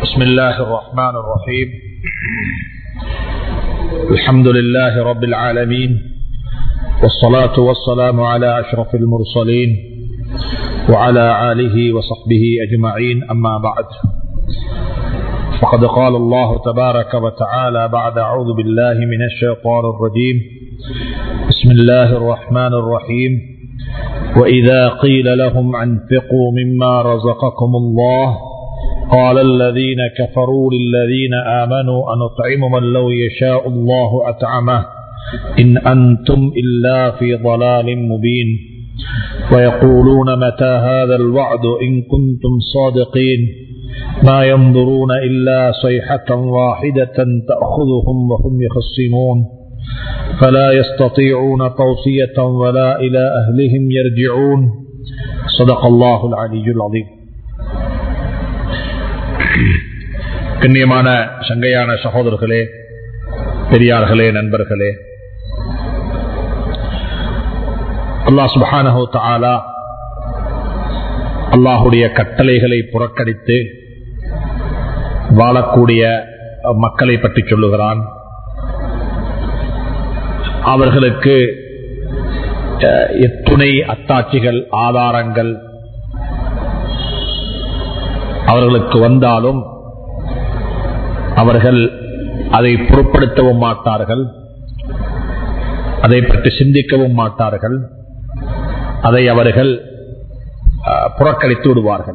بسم الله الرحمن الرحيم الحمد لله رب العالمين والصلاة والسلام على أشرف المرسلين وعلى آله وصحبه أجمعين أما بعد فقد قال الله تبارك وتعالى بعد أعوذ بالله من الشيطان الرجيم بسم الله الرحمن الرحيم وإذا قيل لهم أنفقوا مما رزقكم الله قال الذين كفروا للذين آمنوا أنطعم من لو يشاء الله أطعمه إن أنتم إلا في ضلال مبين ويقولون متى هذا الوعد إن كنتم صادقين ما ينظرون إلا صيحة واحدة تأخذهم وهم يخصمون فلا يستطيعون توصية ولا إلى أهلهم يرجعون صدق الله العلي العظيم கண்ணியமான சங்கையான சகோதரர்களே பெரியார்களே நண்பர்களே அல்லா சுபானஹோ தாலா அல்லாஹுடைய கட்டளைகளை புறக்கணித்து வாழக்கூடிய மக்களை பற்றி சொல்லுகிறான் அவர்களுக்கு எத்துணை அத்தாட்சிகள் ஆதாரங்கள் அவர்களுக்கு வந்தாலும் அவர்கள் அதை பொருட்படுத்தவும் மாட்டார்கள் அதை பற்றி சிந்திக்கவும் மாட்டார்கள் அதை அவர்கள் புறக்கணித்து விடுவார்கள்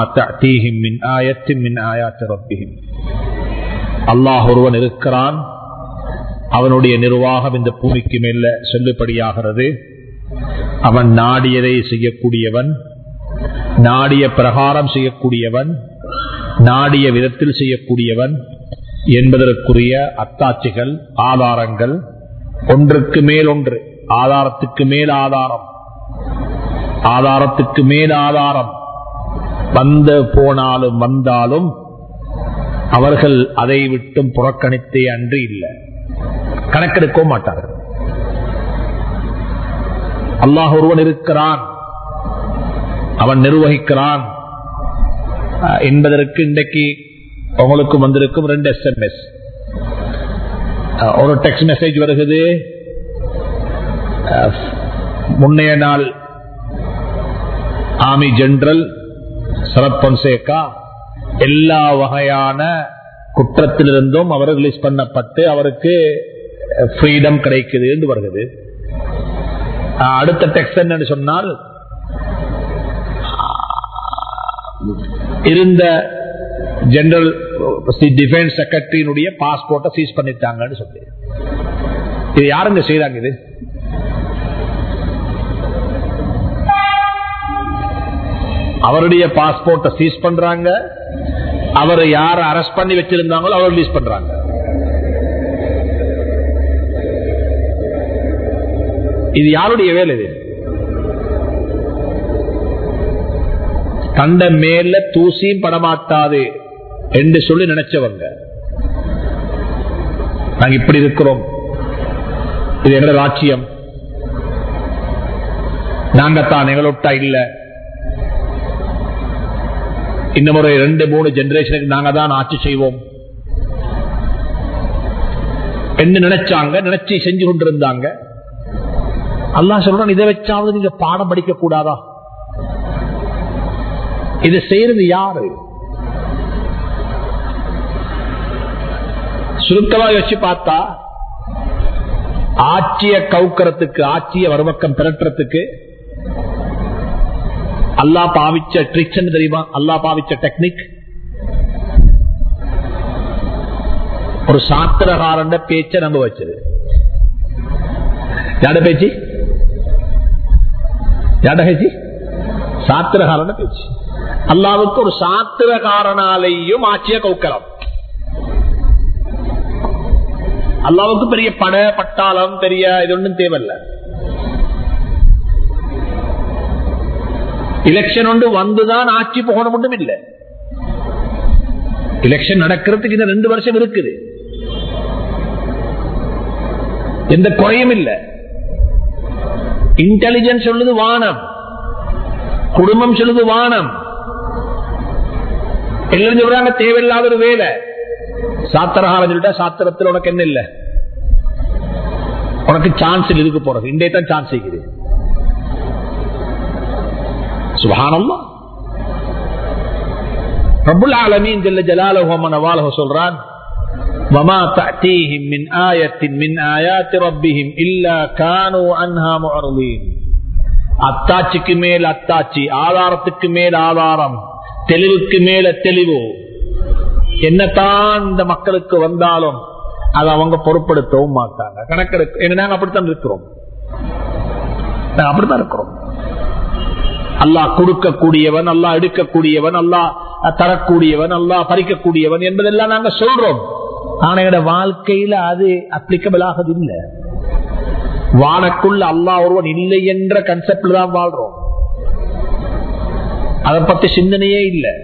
அல்லாஹ் ஒருவன் இருக்கிறான் அவனுடைய நிர்வாகம் இந்த பூமிக்கு மேல செல்லுபடியாகிறது அவன் நாடியதை செய்யக்கூடியவன் நாடிய பிரகாரம் செய்யக்கூடியவன் நாடிய விதத்தில் செய்யக்கூடியவன் என்பதற்குரிய அத்தாட்சிகள் ஆதாரங்கள் ஒன்றுக்கு மேல் ஒன்று ஆதாரத்துக்கு மேல் ஆதாரம் ஆதாரத்துக்கு மேல் ஆதாரம் வந்து போனாலும் வந்தாலும் அவர்கள் அதை விட்டும் புறக்கணித்தே அன்று இல்லை கணக்கெடுக்கவும் மாட்டார்கள் அல்லாஹ் ஒருவன் இருக்கிறான் அவன் நிர்வகிக்கிறான் என்பதற்கு இன்றைக்கு உங்களுக்கு வந்திருக்கும் ரெண்டு எஸ்எம்எஸ் ஒரு டெக்ஸ்ட் மெசேஜ் வருகிறது முன்னைய நாள் ஆர்மி ஜெனரல் சரத் பொன்சேகா எல்லா வகையான குற்றத்திலிருந்தும் அவர் ரிலீஸ் பண்ணப்பட்டு அவருக்கு ஃப்ரீடம் கிடைக்குது என்று வருகிறது அடுத்த டெக்ஸ்ட் என்னன்னு சொன்னால் இருந்த ஜெனரல் டிஃபென்ஸ் செக்ரட்டரியினுடைய பாஸ்போர்ட்டை சீஸ் பண்ணிட்டாங்கன்னு சொல்லி இது யாருங்க செய்யறாங்க இது அவருடைய பாஸ்போர்ட்டை சீஸ் பண்றாங்க அவர் யார அரெஸ்ட் பண்ணி வச்சிருந்தாங்களோ அவர் ரிலீஸ் பண்றாங்க இது யாருடைய வேலை இது கண்ட மேல தூசியும் படமாட்டாது என்று சொல்லி நினைச்சவங்க நாங்க இப்படி இருக்கிறோம் இது எங்களோட ராட்சியம் நாங்க தான் எங்களொட்டா இல்ல இன்னும் ஒரு ரெண்டு மூணு ஜெனரேஷனுக்கு நாங்க தான் ஆட்சி செய்வோம் என்ன நினைச்சாங்க நினைச்சு செஞ்சு கொண்டிருந்தாங்க அல்லா சொல்றான் இதை வச்சாவது நீங்க பாடம் படிக்க கூடாதா இது செய்யறது யாரு சுருக்கமா வச்சு பார்த்தா ஆட்சிய கவுக்கிறதுக்கு ஆட்சிய வருமக்கம் திரட்டுறதுக்கு அல்லா பாவிச்ச ட்ரிக்ஸ் தெரியுமா அல்லா பாவிச்ச டெக்னிக் ஒரு சாத்திரகாரன் பேச்ச நம்ப வச்சது யாட பேச்சு யாட பேச்சு சாத்திரகாரன் பேச்சு அல்லாவுக்கு ஒரு சாத்திரகாரனாலேயும் ஆட்சிய கவுக்கலாம் அல்லாவுக்கு பெரிய பட பட்டாளம் பெரிய இது ஒன்றும் தேவையில்ல எலெக்ஷன் ஒன்று வந்துதான் ஆட்சி போகணும் மட்டும் இல்லை எலெக்ஷன் நடக்கிறதுக்கு இந்த ரெண்டு வருஷம் இருக்குது எந்த குறையும் இல்லை இன்டெலிஜென்ஸ் சொல்லுது வானம் குடும்பம் சொல்லுது வானம் எல்லாரும் சொல்றாங்க தேவையில்லாத ஒரு வேலை சாத்திரகாலம் சொல்லிட்டா சாத்திரத்தில் உனக்கு என்ன இல்லை உனக்கு சான்ஸ் இதுக்கு போறது இன்றைய தான் சான்ஸ் இருக்குது சுபானம்மா ரபுல் ஆலமீன் ஜல்ல ஜலாலுஹு மனவாலுஹு சொல்றான் وما تأتيهم من آية من آيات ربهم إلا كانوا عنها معرضين அத்தாட்சிக்கு மேல் அத்தாட்சி ஆதாரத்துக்கு மேல் ஆதாரம் தெளிவுக்கு மேல தெளிவு என்னத்தான் இந்த மக்களுக்கு வந்தாலும் அதை அவங்க பொருட்படுத்தவும் மாட்டாங்க கணக்கெடுக்க என்ன நாங்க அப்படித்தான் இருக்கிறோம் நாங்க அப்படித்தான் இருக்கிறோம் அல்லாஹ் கொடுக்கக்கூடியவன் அல்லாஹ் எடுக்கக்கூடியவன் அல்லாஹ் தரக்கூடியவன் அல்லாஹ் பறிக்கக்கூடியவன் என்பதெல்லாம் நாங்க சொல்றோம் ஆனா எங்களோட வாழ்க்கையில அது அப்ளிகபிள் ஆகுது இல்லை வானக்குள்ள அல்லாஹ் ஒருவன் இல்லை என்ற கன்செப்ட்ல தான் வாழ்றோம் அதை பத்தி சிந்தனையே இல்லை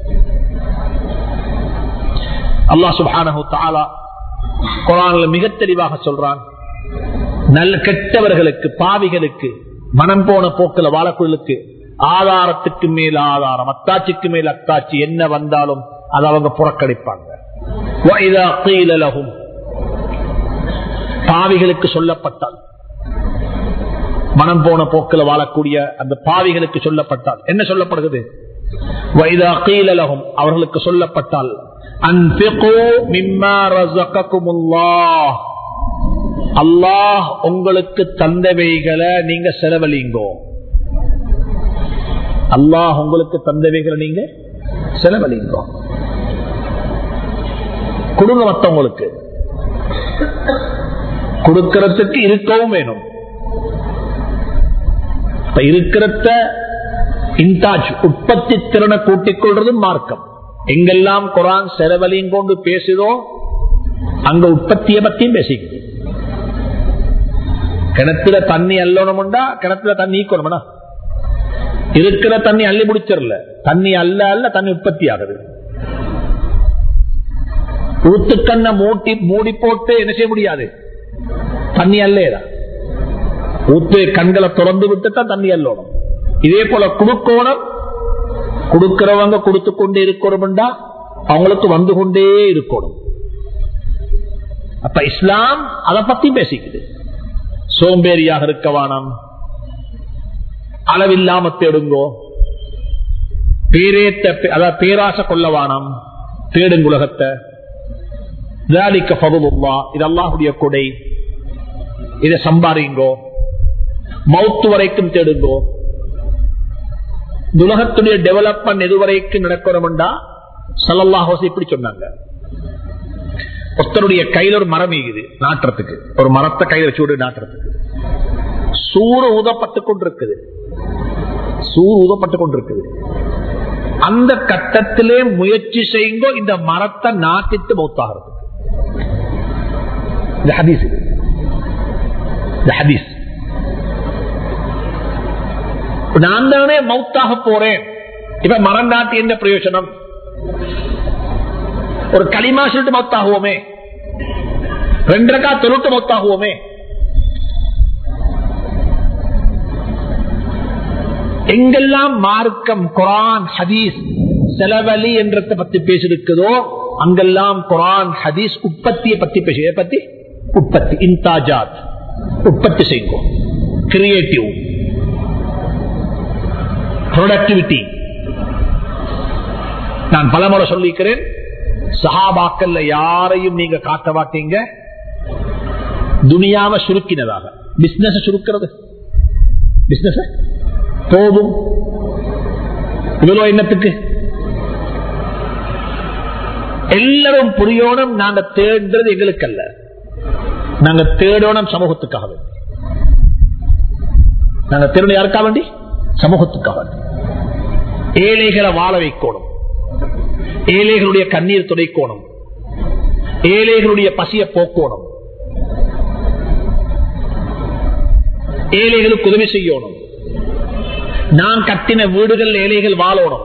அல்லாஹ் சுபானு தாலா குரான்ல மிக தெளிவாக சொல்றான் நல்ல கெட்டவர்களுக்கு பாவிகளுக்கு மனம் போன போக்கில் வாழக்குழுக்கு ஆதாரத்துக்கு மேல் ஆதாரம் அத்தாட்சிக்கு மேல் அத்தாட்சி என்ன வந்தாலும் அதை அவங்க புறக்கணிப்பாங்க பாவிகளுக்கு சொல்லப்பட்டால் மனம் போன போக்கில் வாழக்கூடிய அந்த பாவிகளுக்கு சொல்லப்பட்டால் என்ன சொல்லப்படுகிறது வைதா கீழலகும் அவர்களுக்கு சொல்லப்பட்டால் அல்லாஹ் உங்களுக்கு தந்தவைகளை நீங்க செலவழிங்கோ அல்லாஹ் உங்களுக்கு தந்தவைகளை நீங்க செலவழிங்கோ கொடுங்க மத்தவங்களுக்கு கொடுக்கறதுக்கு இருக்கவும் வேணும் இருக்கிறத இன்டாஜ் உற்பத்தி திறனை கூட்டிக் கொள்றதும் மார்க்கம் எங்கெல்லாம் குரான் செலவழியும் கொண்டு பேசுதோ அங்க உற்பத்தியை பத்தியும் பேசிக்குது கிணத்துல தண்ணி அல்லணும்டா கிணத்துல தண்ணி ஈக்கணும்டா இருக்கிற தண்ணி அள்ளி முடிச்சிடல தண்ணி அல்ல அல்ல தண்ணி உற்பத்தி ஆகுது ஊத்துக்கண்ண மூட்டி மூடி போட்டு என்ன செய்ய முடியாது தண்ணி அல்லேதான் ஊத்து கண்களை திறந்து விட்டு தான் தண்ணி அல்லணும் இதே போல குடுக்கோணம் கொடுக்கிறவங்க கொடுத்து கொண்டே இருக்கணும்டா அவங்களுக்கு வந்து கொண்டே இருக்கணும் அப்ப இஸ்லாம் அதை பத்தி பேசிக்குது சோம்பேறியாக இருக்க வேணாம் அளவில்லாம தேடுங்கோ பேரேத்த அதாவது பேராசை கொள்ள வேணாம் தேடுங்க உலகத்தை இது அல்லாஹுடைய கொடை இதை சம்பாதிங்கோ மவுத்து வரைக்கும் தேடுங்கோ உலகத்துடைய டெவலப்மெண்ட் எதுவரைக்கும் நடக்கணும்டா சல்லல்லாஹோசி இப்படி சொன்னாங்க ஒருத்தருடைய கையில ஒரு மரம் ஈகுது நாட்டுறதுக்கு ஒரு மரத்தை கையில வச்சு விடு நாட்டுறதுக்கு சூறு ஊதப்பட்டு கொண்டிருக்குது சூறு ஊதப்பட்டு கொண்டிருக்குது அந்த கட்டத்திலே முயற்சி செய்யுங்கோ இந்த மரத்தை நாட்டிட்டு மௌத்தாகிறது இந்த ஹதீஸ் இது இந்த ஹதீஸ் நான் தானே மவுத்தாக போறேன் இப்ப மரம் நாட்டி என்ன பிரயோஜனம் ஒரு களிமா சொல்லிட்டு மௌத்தாகுவோமே ரெண்டரைக்கா தொழுட்டு மௌத்தாகுவோமே எங்கெல்லாம் மார்க்கம் குரான் ஹதீஸ் செலவழி என்றதை பத்தி பேசிருக்குதோ அங்கெல்லாம் குரான் ஹதீஸ் உற்பத்தியை பத்தி பேச பத்தி உற்பத்தி இன்தாஜாத் உற்பத்தி செய்யும் கிரியேட்டிவ் ப்ரொடக்டிவிட்டி நான் பலமுறை சொல்லிக்கிறேன் சஹாபாக்கல்ல யாரையும் நீங்க காட்ட மாட்டீங்க துனியாவை சுருக்கினதாக பிசினஸ் சுருக்கிறது பிசினஸ் போதும் இவ்வளவு எண்ணத்துக்கு எல்லாரும் புரியணும் நாங்க தேடுறது எங்களுக்கு அல்ல நாங்க தேடணும் சமூகத்துக்காக வேண்டி நாங்க தேட யாருக்கா வேண்டி சமூகத்துக்காக வேண்டி ஏழைகளை வாழ வைக்கணும் ஏழைகளுடைய கண்ணீர் துடைக்கணும் ஏழைகளுடைய பசிய போக்கணும் ஏழைகளுக்கு உதவி செய்யணும் நான் கட்டின வீடுகள் ஏழைகள் வாழணும்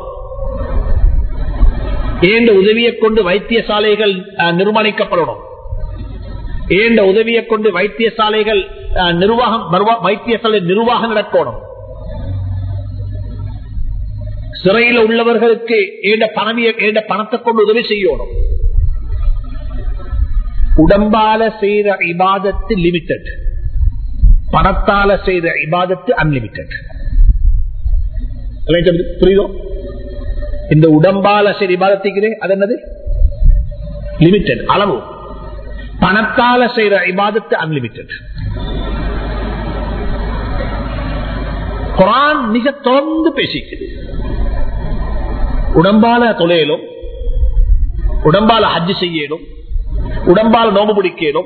ஏண்ட உதவியை கொண்டு வைத்தியசாலைகள் நிர்மாணிக்கப்படணும் ஏண்ட உதவியை கொண்டு வைத்தியசாலைகள் நிர்வாகம் வைத்தியசாலை நிர்வாகம் நடக்கணும் சிறையில் உள்ளவர்களுக்கு ஏண்ட பணவிய ஏண்ட பணத்தை கொண்டு உதவி செய்யணும் உடம்பால செய்யற இபாதத்து லிமிட்டட் பணத்தால செய்த இபாதத்து அன்லிமிட்டட் புரியுதோ இந்த உடம்பால செய்த இபாதத்துக்கிறே அது என்னது லிமிட்டட் அளவு பணத்தால செய்யற இபாதத்து அன்லிமிட்டட் குரான் மிக தொடர்ந்து பேசிக்குது உடம்பால தொலையிலும் உடம்பால ஹஜ் செய்யலும் உடம்பால நோம்பு பிடிக்கலும்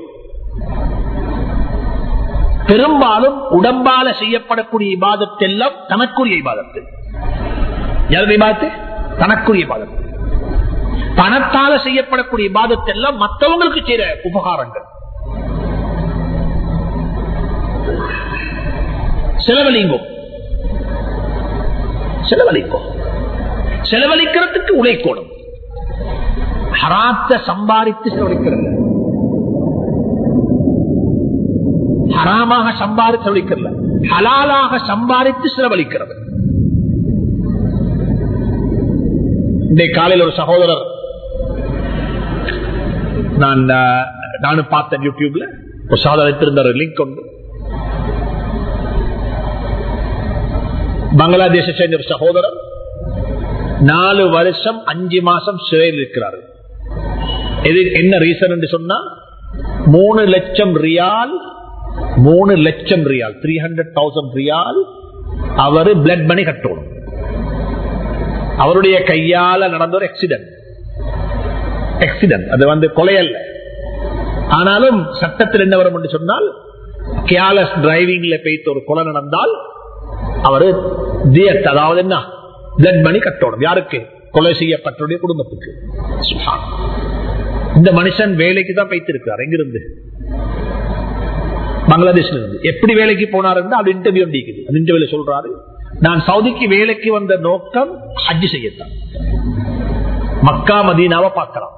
பெரும்பாலும் உடம்பால செய்யப்படக்கூடிய இபாதத்தெல்லாம் தனக்குரிய இபாதத்து யாருடைய இபாதத்து தனக்குரிய இபாதத்து பணத்தால செய்யப்படக்கூடிய இபாதத்தெல்லாம் மற்றவங்களுக்கு செய்யற உபகாரங்கள் செலவழிங்கோ செலவழிக்கோ செலவழிக்கிறதுக்கு உழைக்கணும் ஹராத்த சம்பாதித்து செலவழிக்கிறது ஹராமாக சம்பாதித்து செலவழிக்கிறது ஹலாலாக சம்பாதித்து செலவழிக்கிறது இன்றைய காலையில் ஒரு சகோதரர் நான் நானும் பார்த்தேன் யூடியூப்ல ஒரு சாதனத்திருந்த ஒரு லிங்க் உண்டு பங்களாதேஷ சேர்ந்த ஒரு சகோதரர் நாலு வருஷம் அஞ்சு மாசம் சிறையில் இருக்கிறார் இது என்ன ரீசன் என்று சொன்னா மூணு லட்சம் ரியால் மூணு லட்சம் riyal three hundred thousand riyal அவரு பிளட் மணி கட்டணும் அவருடைய கையால நடந்த ஒரு ஆக்சிடென்ட் ஆக்சிடென்ட் அது வந்து கொலை அல்ல ஆனாலும் சட்டத்தில் என்ன வரும் என்று சொன்னால் கேர்லஸ் டிரைவிங்ல போய்த்து ஒரு கொலை நடந்தால் அவரு தியத் அதாவது என்ன பிளட் மணி கட்டணும் யாருக்கு கொலை செய்யப்பட்டுடைய குடும்பத்துக்கு இந்த மனுஷன் வேலைக்கு தான் வைத்திருக்கிறார் எங்கிருந்து பங்களாதேஷ்ல இருந்து எப்படி வேலைக்கு போனார் அப்படி இன்டர்வியூ அடிக்குது அந்த இன்டர்வியூல சொல்றாரு நான் சவுதிக்கு வேலைக்கு வந்த நோக்கம் ஹஜ் செய்யத்தான் மக்கா மதீனாவை பார்க்கலாம்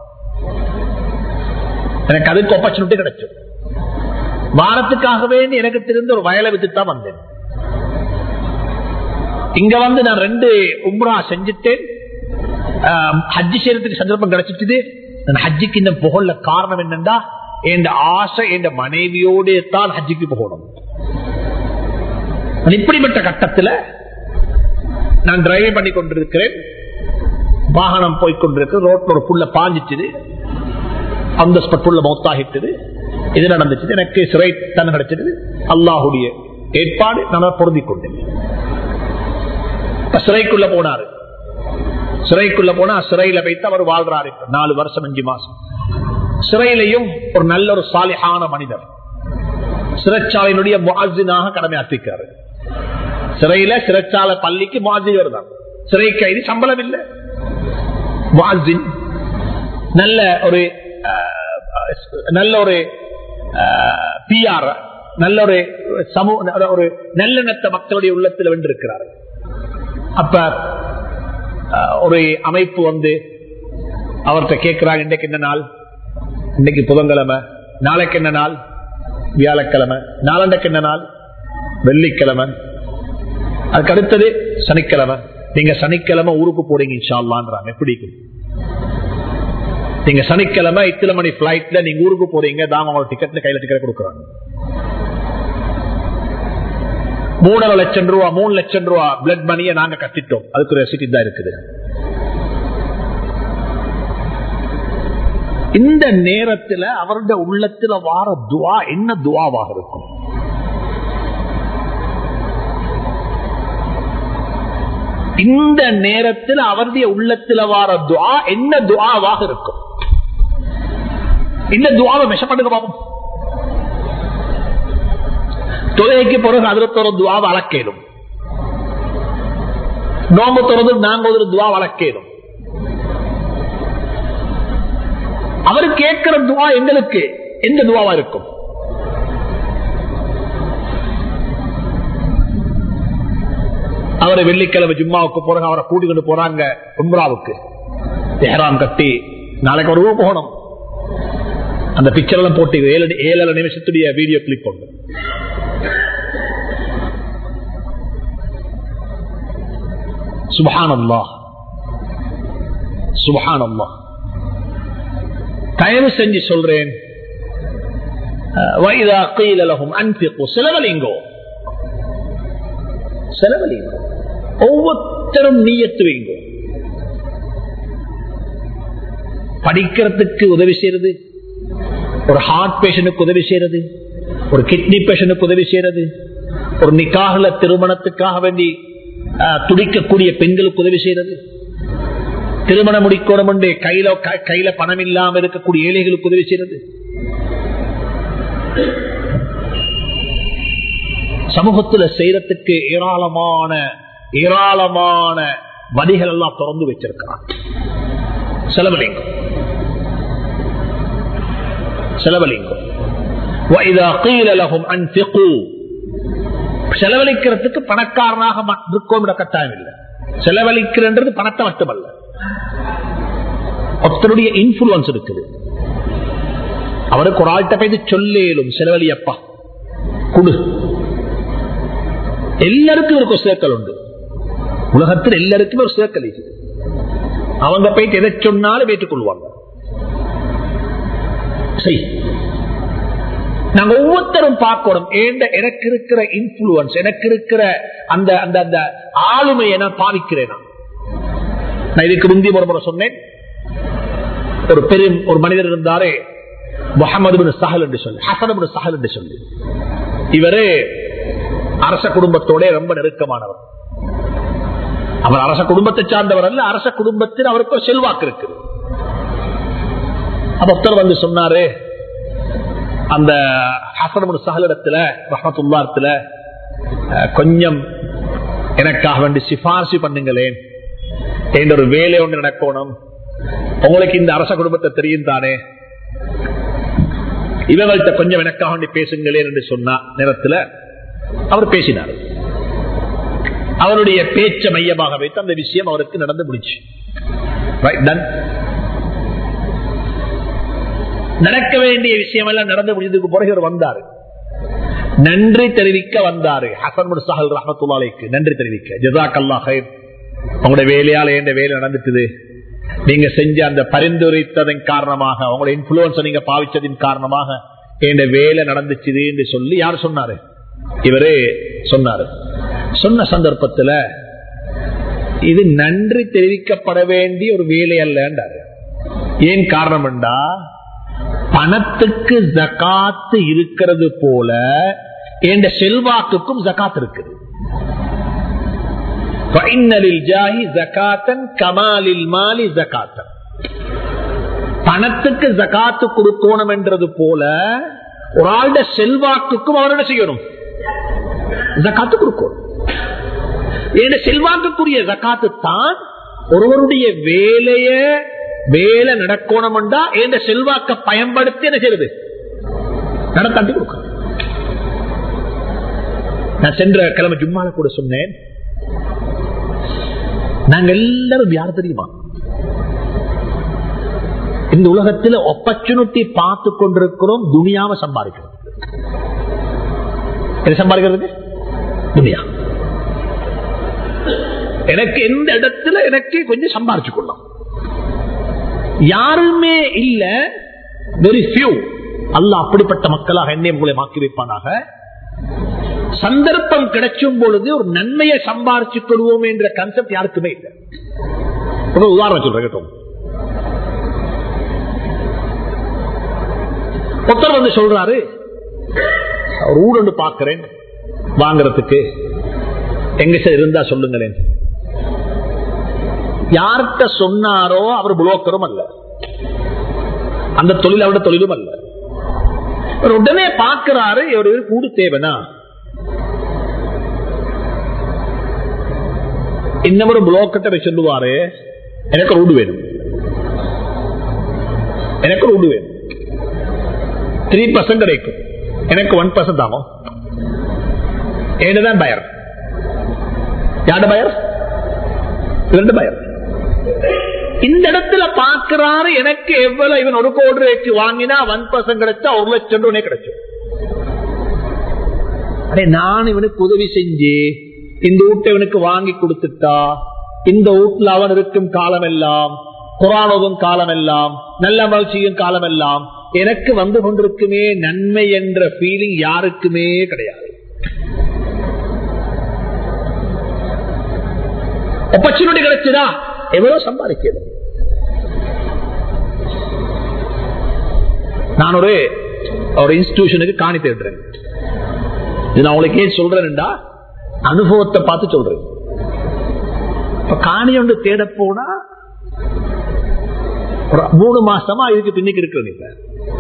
எனக்கு அதுக்கு ஆப்பர்ச்சுனிட்டி கிடைச்சது வாரத்துக்காகவே எனக்கு தெரிந்த ஒரு வயலை வித்து தான் வந்தேன் இங்க வந்து நான் ரெண்டு உம்ரா செஞ்சுட்டேன் ஹஜ்ஜி செய்யறதுக்கு சந்தர்ப்பம் கிடைச்சிட்டு நான் ஹஜ்ஜிக்கு இந்த புகழ்ல காரணம் என்னண்டா என் ஆசை என் மனைவியோடு தான் ஹஜ்ஜிக்கு போகணும் இப்படிப்பட்ட கட்டத்தில் நான் டிரைவிங் பண்ணி கொண்டிருக்கிறேன் வாகனம் போய்கொண்டிருக்கு ரோட்ல ஒரு புள்ள பாஞ்சிச்சுது அந்த ஸ்பட்டுள்ள மௌத்தாகிட்டது இது நடந்துச்சு எனக்கு சிறை தன் கிடைச்சது அல்லாஹுடைய ஏற்பாடு நான் பொருந்திக் கொண்டேன் சிறைக்குள்ள போனாரு சிறைக்குள்ள போனா சிறையில வைத்து அவர் வாழ்றாரு நாலு வருஷம் அஞ்சு மாசம் சிறையிலையும் ஒரு நல்ல ஒரு சாலிஹான மனிதர் சிறைச்சாலையினுடைய முகாஜினாக கடமையாற்றிருக்காரு சிறையில சிறைச்சாலை பள்ளிக்கு முகாஜிவர் தான் சிறை கைது சம்பளம் இல்லை முகாஜின் நல்ல ஒரு நல்ல ஒரு பிஆர் நல்ல ஒரு சமூக ஒரு நல்லெண்ணத்த மக்களுடைய உள்ளத்தில் வென்றிருக்கிறார் அப்ப ஒரு அமைப்பு வந்து அவர்கிட்ட கேட்கிறாங்க இன்றைக்கு என்ன நாள் இன்னைக்கு புதன்கிழமை நாளைக்கு என்ன நாள் வியாழக்கிழமை நாளண்டைக்கு என்ன நாள் வெள்ளிக்கிழமை அதுக்கு அடுத்தது சனிக்கிழமை நீங்க சனிக்கிழமை ஊருக்கு போறீங்க இன்ஷால்லான்றாங்க எப்படி நீங்க சனிக்கிழமை இத்தனை மணி பிளைட்ல நீங்க ஊருக்கு போறீங்க தாங்க உங்களோட டிக்கெட்ல கையில டிக்கெட் கொடுக்குறாங்க மூணரை லட்சம் ரூபா மூணு லட்சம் ரூபா பிளட் மணியை நாங்க கட்டிட்டோம் அதுக்கு ஒரு ரெசிட்டி தான் இருக்குது இந்த நேரத்தில் அவருடைய உள்ளத்துல வார துவா என்ன துவாவாக இருக்கும் இந்த நேரத்தில் அவருடைய உள்ளத்துல வார துவா என்ன துவாவாக இருக்கும் இந்த துவாவை மெஷப்படுங்க பாப்போம் தொகைக்கு பிறகு அதில் ஒரு துவா வளர்க்கணும் நோம்பு தொடர்ந்து நாங்க ஒரு துவா வளர்க்கணும் அவர் கேட்கிற துவா எங்களுக்கு எந்த துவாவா இருக்கும் அவரை வெள்ளிக்கிழமை ஜும்மாவுக்கு போறாங்க அவரை கூட்டிக்கொண்டு போறாங்க உம்ராவுக்கு தெஹராம் கட்டி நாளைக்கு ஒரு ஊர் போகணும் அந்த பிக்சர் எல்லாம் போட்டு ஏழு ஏழு நிமிஷத்துடைய வீடியோ கிளிப் ஒன்று சுபஹானல்லா சுபஹானல்லா தயவு செஞ்சு சொல்றேன் வைதா கையிலும் அன்பிப்போ செலவழிங்கோ செலவழிங்கோ ஒவ்வொருத்தரும் நீயத்து வைங்கோ படிக்கிறதுக்கு உதவி செய்யறது ஒரு ஹார்ட் பேஷனுக்கு உதவி செய்யறது ஒரு கிட்னி பேஷனுக்கு உதவி செய்யறது ஒரு நிக்காகல திருமணத்துக்காக வேண்டி துடிக்கக்கூடிய பெண்களுக்கு உதவி செய்யறது திருமணம் முடிக்கணும் என்று கையில கையில பணம் இல்லாம இருக்கக்கூடிய ஏழைகளுக்கு உதவி செய்யறது சமூகத்துல செய்யறதுக்கு ஏராளமான ஏராளமான வழிகள் எல்லாம் திறந்து வச்சிருக்கிறான் செலவழிங்கும் செலவழிங்கும் செலவழிக்கிறதுக்கு பணக்காரனாக இருக்கோம் கட்டாயம் இல்லை செலவழிக்கிறது பணத்தை மட்டுமல்ல ஒருத்தருடைய இன்ஃபுளுன்ஸ் இருக்குது அவருக்கு ஒரு ஆள்கிட்ட போய் சொல்லேலும் செலவழியப்பா குடு எல்லாருக்கும் இருக்கும் சேர்க்கல் உண்டு உலகத்தில் எல்லாருக்குமே ஒரு சேர்க்கல் இருக்குது அவங்க போயிட்டு எதை சொன்னாலும் ஏற்றுக்கொள்வாங்க சரி நாங்க ஒவ்வொருத்தரும் பார்க்கணும் எனக்கு இருக்கிற இன்ஃபுளுன்ஸ் எனக்கு இருக்கிற அந்த அந்த அந்த ஆளுமையை நான் பாவிக்கிறேன் நான் இதுக்கு முந்தி ஒரு முறை சொன்னேன் ஒரு பெரும் ஒரு மனிதர் இருந்தாரே முகமது சஹல் என்று சொல்லி ஹசன் சஹல் என்று சொல்லி இவரு அரச குடும்பத்தோட ரொம்ப நெருக்கமானவர் அவர் அரச குடும்பத்தை சார்ந்தவர் அல்ல அரச குடும்பத்தில் அவருக்கு செல்வாக்கு இருக்கு அப்ப வந்து சொன்னாரு அந்த ஹசன் சகலிடத்துல ரஹமத்துல்லாத்துல கொஞ்சம் எனக்காக வேண்டி சிபாரிசு பண்ணுங்களேன் என்ற ஒரு வேலை ஒன்று நடக்கணும் உங்களுக்கு இந்த அரச குடும்பத்தை தெரியும் தானே இவங்கள்ட்ட கொஞ்சம் எனக்காக வேண்டி பேசுங்களேன் என்று சொன்ன நேரத்தில் அவர் பேசினார் அவருடைய பேச்ச மையமாக வைத்து அந்த விஷயம் அவருக்கு நடந்து முடிச்சு நடக்க வேண்டிய விஷயம் எல்லாம் நடந்து முடிந்ததுக்கு பிறகு அவர் வந்தாரு நன்றி தெரிவிக்க வந்தாரு ஹசன் சாஹல் ரஹமத்துல்லாலைக்கு நன்றி தெரிவிக்க ஜசாக் அல்லா ஹைர் உங்களுடைய வேலையால என்ற வேலை நடந்துட்டுது நீங்க செஞ்ச அந்த பரிந்துரைத்ததன் காரணமாக உங்களுடைய இன்ஃபுளுன்ஸ் நீங்க பாவிச்சதின் காரணமாக என் வேலை நடந்துச்சு என்று சொல்லி யார் சொன்னாரு இவரே சொன்னாரு சொன்ன சந்தர்ப்பத்துல இது நன்றி தெரிவிக்கப்பட வேண்டிய ஒரு வேலை அல்லன்றாரு ஏன் காரணம் என்றா பணத்துக்கு ஜக்காத்து இருக்கிறது போல என்ற செல்வாக்குக்கும் ஜக்காத் இருக்குது பணத்துக்கு ஜக்காத்து கொடுக்கணும் என்றது போல ஒரு ஆளுடைய செல்வாக்குக்கும் அவர் என்ன செய்யணும் ஜக்காத்து கொடுக்கணும் என்ற செல்வாக்குக்குரிய ஜக்காத்து தான் ஒருவருடைய வேலைய வேலை நடக்கணும் என்ற செல்வாக்க பயன்படுத்தி என்ன செய்யுது நடத்தாட்டி கொடுக்கணும் நான் சென்ற கிழமை ஜும்மால கூட சொன்னேன் நாங்க எல்லாரும் யார் தெரியுமா இந்த உலகத்தில் ஆப்பர்ச்சுனிட்டி பார்த்து கொண்டிருக்கிறோம் துணியாவை சம்பாதிக்கிறது என்ன சம்பாதிக்கிறதுக்கு துணியா எனக்கு எந்த இடத்துல எனக்கு கொஞ்சம் சம்பாதிச்சு கொள்ளலாம் யாருமே இல்ல வெரி ஃபியூ அல்ல அப்படிப்பட்ட மக்களாக என்னை உங்களை மாக்கி வைப்பானாக சந்தர்ப்பம் கிடைச்சும் பொழுது ஒரு நன்மையை சம்பாரிச்சுக் கொள்வோம் என்ற கன்செப்ட் யாருக்குமே இல்லை ஒரு உதாரணம் சொல்றேன் கேட்டோம் ஒருத்தர் வந்து சொல்றாரு ஒரு ஊர் ஒன்று பாக்குறேன் வாங்கறதுக்கு எங்க சார் இருந்தா சொல்லுங்களேன் யார்கிட்ட சொன்னாரோ அவர் புலோக்கரும் அல்ல அந்த தொழில் அவருடைய தொழிலும் அல்ல அவர் உடனே பார்க்கிறாரு ஒரு கூடு தேவைனா இன்னொரு புலோக்கிட்ட சொல்லுவாரு எனக்கு ஒரு வீடு வேணும் எனக்கு ஒரு வீடு வேணும் த்ரீ பர்சன்ட் கிடைக்கும் எனக்கு ஒன் பர்சன்ட் ஆகும் என்னதான் பயர் யாரு பயர் ரெண்டு பயர் இந்த இடத்துல பாக்குறாரு எனக்கு எவ்வளவு இவன் ஒரு கோடி ரூபாய்க்கு வாங்கினா ஒன் பர்சன்ட் கிடைச்சா ஒரு லட்சம் ரூபாய் கிடைக்கும் அடே நான் இவனுக்கு உதவி செஞ்சு இந்த வீட்டை இவனுக்கு வாங்கி கொடுத்துட்டா இந்த வீட்டுல அவன் இருக்கும் காலம் எல்லாம் குரானதும் காலம் எல்லாம் நல்ல மகிழ்ச்சியும் காலம் எல்லாம் எனக்கு வந்து கொண்டிருக்குமே நன்மை என்ற ஃபீலிங் யாருக்குமே கிடையாது ஆப்பர்ச்சுனிட்டி கிடைச்சதா எவ்வளவு சம்பாதிக்கிறது நான் ஒரு ஒரு இன்ஸ்டிடியூஷனுக்கு காணி தேடுறேன் இது நான் உங்களுக்கு ஏன் சொல்றேன்டா அனுபவத்தை பார்த்து சொல்றேன் இப்ப காணி ஒன்று தேட போனா ஒரு மூணு மாசமா இதுக்கு பின்னிக்கு இருக்கிறது இப்ப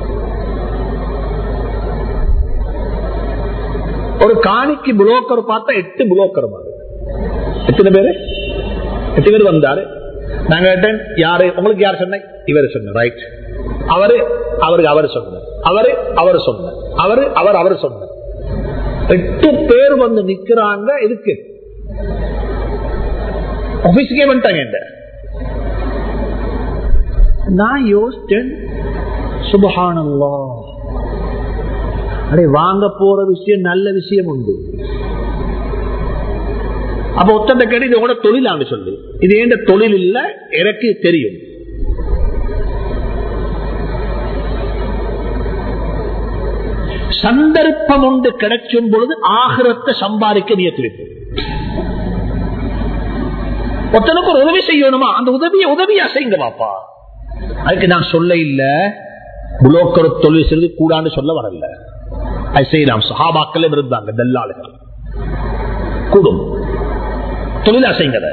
ஒரு காணிக்கு புலோக்கர் பார்த்தா எட்டு புலோக்கர் மாதிரி எத்தனை பேரு எட்டு பேர் வந்தாரு நாங்க கேட்டேன் யாரு உங்களுக்கு யார் சொன்ன இவர் சொன்ன ரைட் அவரு அவருக்கு அவர் சொன்ன அவரு அவர் சொன்ன அவரு அவர் அவர் சொன்ன எட்டு பேர் வந்து நிக்கிறாங்க இதுக்கு ஆபீஸுக்கே வந்துட்டாங்க இந்த நான் யோசிச்சேன் சுபஹானல்லா அடே வாங்க போற விஷயம் நல்ல விஷயம் உண்டு அப்ப ஒத்தந்த கேட்டு இது கூட தொழிலான்னு சொல்லு இது ஏண்ட தொழில் இல்ல எனக்கு தெரியும் சந்தர்ப்பம் ஒன்று கிடைக்கும் பொழுது ஆகிரத்தை சம்பாதிக்க நியத்திருப்பு ஒருத்தனுக்கு ஒரு உதவி செய்யணுமா அந்த உதவியை உதவியா செய்யுங்க பாப்பா அதுக்கு நான் சொல்ல இல்ல புலோக்கர் தொழில் செய்து கூடான்னு சொல்ல வரல அது செய்யலாம் சஹாபாக்கள் இருந்தாங்க தல்லாளுகள் கூடும் தொழிலா செய்யுங்க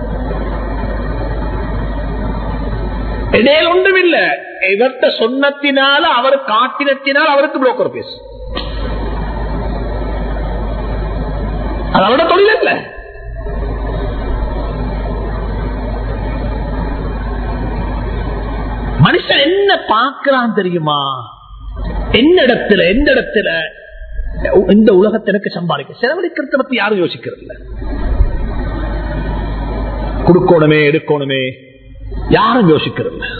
இடையில ஒன்றும் இல்ல இவர்த்த சொன்னத்தினால அவர் காட்டினத்தினால் அவருக்கு புரோக்கர் பேசு அது அவரோட தொழில் இல்ல மனுஷன் என்ன பார்க்கிறான் தெரியுமா என்ன இடத்துல எந்த இடத்துல இந்த உலகத்தை எனக்கு சம்பாதிக்க செலவழிக்கிறத பத்தி யாரும் யோசிக்கிறது இல்ல கொடுக்கணுமே எடுக்கணுமே யாரும் யோசிக்கிறது இல்ல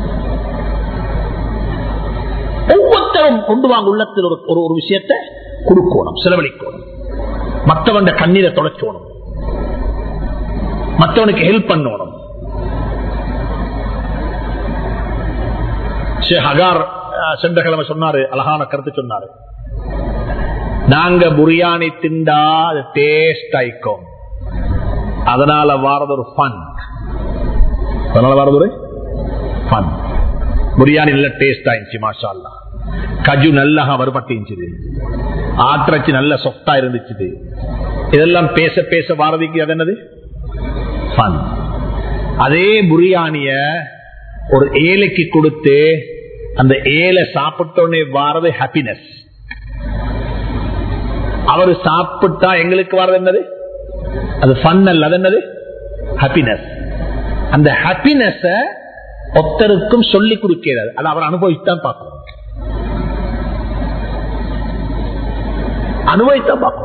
ஒவ்வொருத்தரும் கொண்டு வாங்க உள்ளத்தில் ஒரு ஒரு ஒரு விஷயத்தை கொடுக்கணும் செலவழிக்கணும் மற்றவன் கண்ணீரை தொலைச்சோணும் மற்றவனுக்கு ஹெல்ப் பண்ணணும் ஹகார் சென்ற கிழமை சொன்னாரு அழகான கருத்து சொன்னாரு நாங்க புரியாணி திண்டா அது டேஸ்ட் ஆயிக்கும் அதனால வாரது ஒரு ஃபன் அதனால வாரது ஒரு ஃபன் புரியாணி நல்ல டேஸ்ட் ஆயிடுச்சு மாஷா கஜு நல்லா வருபட்டிருந்துச்சு ஆற்றச்சு நல்ல சொத்தா இருந்துச்சு இதெல்லாம் பேச பேச வாரதிக்கு அது என்னது ஃபன் அதே புரியாணிய ஒரு ஏழைக்கு கொடுத்து அந்த ஏழை சாப்பிட்டோன்னே வாரது ஹாப்பினஸ் அவரு சாப்பிட்டா எங்களுக்கு வர்றது என்னது அது ஃபன் அல்ல அது என்னது ஹாப்பினஸ் அந்த ஹாப்பினஸ் ஒத்தருக்கும் சொல்லி கொடுக்கிறது அது அவர் அனுபவித்தான் பார்க்கணும் அனுபவித்தான் பார்க்கணும்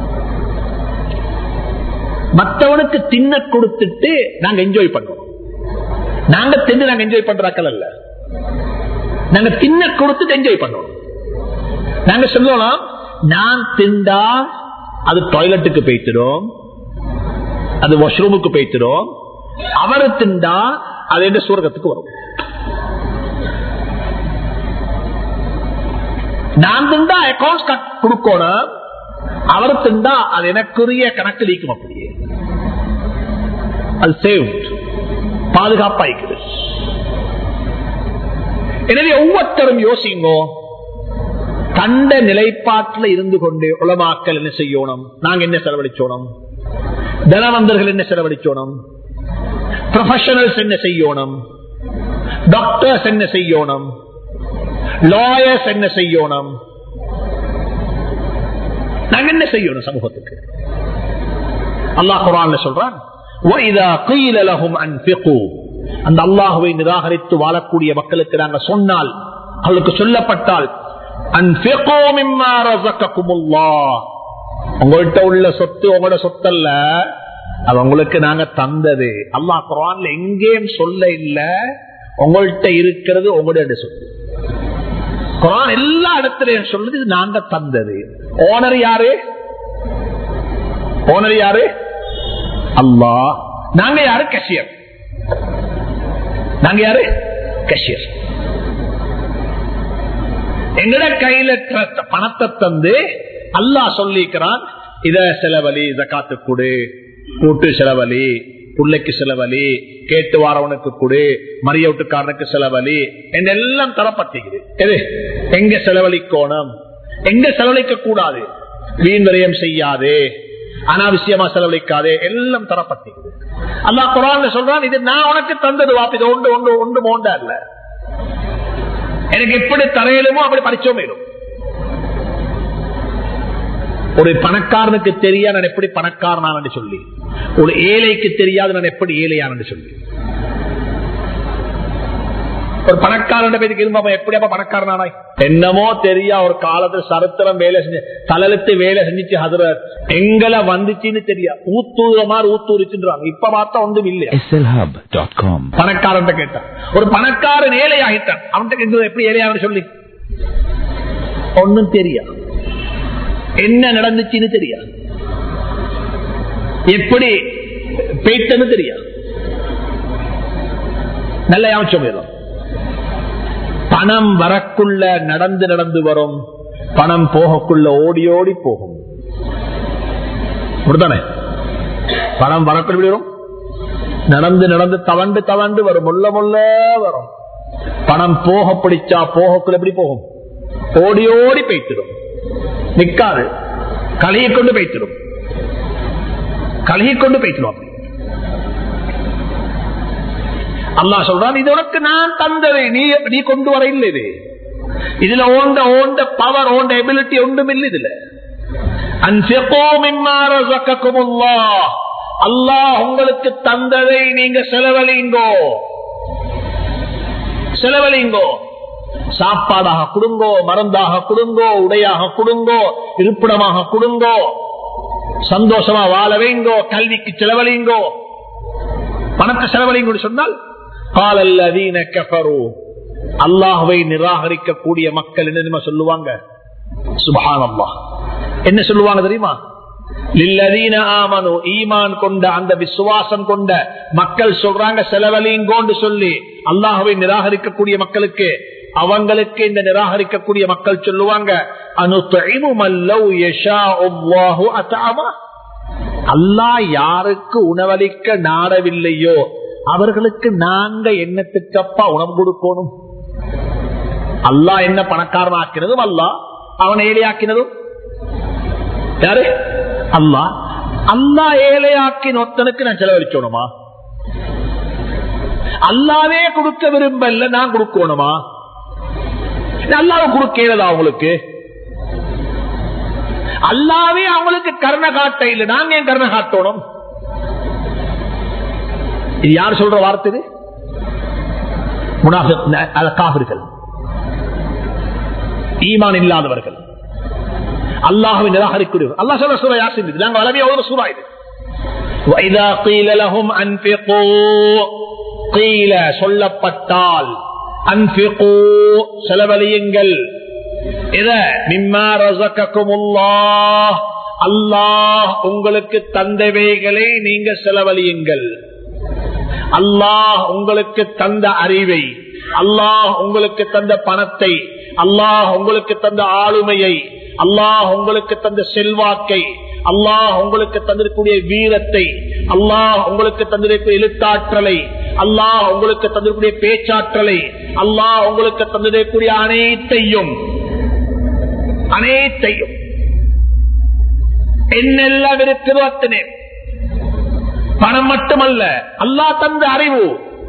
மற்றவனுக்கு தின்ன கொடுத்துட்டு நாங்க என்ஜாய் பண்றோம் நாங்க தின்னு நாங்க என்ஜாய் பண்றாக்கள் அல்ல நாங்க தின்ன கொடுத்துட்டு என்ஜாய் பண்ணோம் நாங்க சொல்லலாம் நான் திண்டா அது டாய்லெட்டுக்கு போய்த்திடும் அது வாஷ்ரூமுக்கு போய்த்திடும் அவரை திண்டா அது எந்த சூரகத்துக்கு வரும் நான் திண்டா அக்கௌண்ட் கட் கொடுக்கணும் அவர் திண்டா அது எனக்குரிய கணக்கு நீக்கும் அப்படியே அது சேவ் பாதுகாப்பாய்க்குது எனவே ஒவ்வொருத்தரும் யோசிங்கோ கண்ட நிலைப்பாட்டில் இருந்து கொண்டு உலமாக்கல் என்ன செய்யணும் நாங்க என்ன செலவழிச்சோணும் தனவந்தர்கள் என்ன செலவழிச்சோணும் ப்ரொஃபஷனல்ஸ் என்ன செய்யணும் டாக்டர்ஸ் என்ன செய்யணும் லாயர்ஸ் என்ன செய்யணும் நாங்க என்ன செய்யணும் சமூகத்துக்கு அல்லாஹ் குரான் சொல்றான் அந்த அல்லாஹுவை நிராகரித்து வாழக்கூடிய மக்களுக்கு நாங்க சொன்னால் அவளுக்கு சொல்லப்பட்டால் உங்கள்கிட்ட உள்ள சொத்து உங்களோட சொத்தல்ல அது உங்களுக்கு நாங்க தந்தது அல்லாஹ் குரான்ல எங்கேயும் சொல்ல இல்ல உங்கள்கிட்ட இருக்கிறது உங்களுடைய சொத்து குரான் எல்லா இடத்துலயும் சொல்லுது நாங்க தந்தது ஓனர் யாரு ஓனர் யாரு அல்லாஹ் நாங்க யாரு கஷியர் நாங்க யாரு கஷியர் எங்கட கையில க- பணத்தை தந்து அல்லாஹ் சொல்லிக்கிறான் இத செலவழி ஜக்காத்து கொடு கூட்டு செலவழி புள்ளைக்கு செலவழி கேட்டு வாரவனுக்கு கொடு மரிய வீட்டுக்காரனுக்கு செலவழி என்று எல்லாம் தரப்பட்டிருக்குது எது எங்க செலவழிக்கோணும் எங்க செலவழிக்க கூடாது வீண் விரயம் செய்யாதே அனாவசியமா செலவழிக்காதே எல்லாம் தரப்பட்டிருக்குது அல்லாஹ் குரான்ல சொல்றான் இது நான் உனக்கு தந்தது வாப்பி இது ஒன்று ஒன்று ஒன்று மோண்டா இல்ல எனக்கு எப்படி தரையிலுமோ அப்படி படிச்சோம் மேலும் ஒரு பணக்காரனுக்கு தெரியா நான் எப்படி பணக்காரனான்னு சொல்லி ஒரு ஏழைக்கு தெரியாது நான் எப்படி ஏழையானு சொல்லி ஒரு பணக்காரன் பேருக்கு இருந்தப்ப எப்படி அப்ப பணக்காரனானாய் என்னமோ தெரியா ஒரு காலத்துல சரித்திரம் வேலை செஞ்சு தலையெழுத்து வேலை செஞ்சுச்சு ஹதரத் எங்களை வந்துச்சுன்னு தெரியா ஊத்தூர மாதிரி ஊத்தூரிச்சுன்றாங்க இப்ப பார்த்தா ஒன்றும் இல்லையா slhub.com. பணக்காரன் கேட்டான் ஒரு பணக்காரன் ஏழை ஆகிட்டான் அவன்கிட்ட எப்படி ஏழையான்னு சொல்லி ஒன்னும் தெரியா என்ன நடந்துச்சுன்னு தெரியா எப்படி பேய்த்தன்னு தெரியா நல்ல யாச்சம் வேதம் பணம் வரக்குள்ள நடந்து நடந்து வரும் பணம் போகக்குள்ள ஓடி ஓடி போகும் அப்படித்தானே பணம் வரக்குள்ள எப்படி வரும் நடந்து நடந்து தவண்டு தவண்டு வரும் முள்ள முள்ள வரும் பணம் போக பிடிச்சா போகக்குள்ள எப்படி போகும் ஓடி ஓடி பெய்த்திடும் நிக்காது கலையை கொண்டு பெய்த்திடும் கலையை கொண்டு பெய்த்திடும் அப்படி அல்லா சொல்றான் இது உனக்கு நான் தந்தது நீ நீ கொண்டு வர இல்லை இது இதுல ஓண்ட ஓண்ட பவர் ஓண்ட எபிலிட்டி ஒன்றும் இல்லை இதுல அல்லாஹ் உங்களுக்கு தந்ததை நீங்க செலவழிங்கோ செலவழிங்கோ சாப்பாடாக கொடுங்கோ மருந்தாக கொடுங்கோ உடையாக கொடுங்கோ இருப்பிடமாக கொடுங்கோ சந்தோஷமா வாழ வைங்கோ கல்விக்கு செலவழிங்கோ பணத்தை செலவழிங்கோ சொன்னால் காலல்லதீன கஃபரு அல்லாஹுவை நிராகரிக்கக்கூடிய மக்கள் என்ன சொல்லுவாங்க சுபஹானல்லா என்ன சொல்லுவாங்க தெரியுமா லில்லதீன ஆமனு ஈமான் கொண்ட அந்த விசுவாசம் கொண்ட மக்கள் சொல்றாங்க செலவழிங்கோன்னு சொல்லி அல்லாஹுவை நிராகரிக்கக்கூடிய மக்களுக்கு அவங்களுக்கு இந்த நிராகரிக்கக்கூடிய மக்கள் சொல்லுவாங்க அல்லாஹ் யாருக்கு உணவளிக்க நாடவில்லையோ அவர்களுக்கு நாங்க என்னத்துக்கப்பா உணவு கொடுக்கணும் அல்லாஹ் என்ன பணக்காரன் ஆக்கினதும் அல்லா அவன் ஏழையாக்கினதும் யாரு அல்லா அல்லா ஏழையாக்கின ஒத்தனுக்கு நான் செலவழிச்சோணுமா அல்லாவே கொடுக்க விரும்பல நான் கொடுக்கணுமா அல்லாவை கொடுக்கிறதா அவங்களுக்கு அல்லாவே அவங்களுக்கு கருணை காட்ட இல்லை நாங்க ஏன் கருணை காட்டணும் இது யார் சொல்ற வார்த்தை இது காவிர்கள் ஈமான் இல்லாதவர்கள் அல்லாஹுவை நிராகரிக்கூடியவர் அல்லா சொல்ற சூறா யார் செஞ்சது நாங்க வளமையா ஒரு சூறா இது وَإِذَا قِيلَ لَهُمْ أَنْفِقُوا قِيلَ சொல்லப்பட்டால் أَنْفِقُوا செலவழியுங்கள் இத மிம்மா ரஸககுமுல்லாஹ் அல்லாஹ் உங்களுக்கு தந்தவைகளை நீங்க செலவழியுங்கள் அல்லாஹ் உங்களுக்கு தந்த அறிவை அல்லாஹ் உங்களுக்கு தந்த பணத்தை அல்லாஹ் உங்களுக்கு தந்த ஆளுமையை அல்லாஹ் உங்களுக்கு தந்த செல்வாக்கை அல்லாஹ் உங்களுக்கு தந்திருக்கூடிய வீரத்தை அல்லாஹ் உங்களுக்கு தந்திருக்கூடிய எழுத்தாற்றலை அல்லாஹ் உங்களுக்கு தந்திருக்கூடிய பேச்சாற்றலை அல்லாஹ் உங்களுக்கு தந்திருக்கக்கூடிய அனைத்தையும் அனைத்தையும் என்னெல்லாம் இருக்கிறதோ அத்தனை பணம் மட்டுமல்ல அல்லா தந்த அறிவு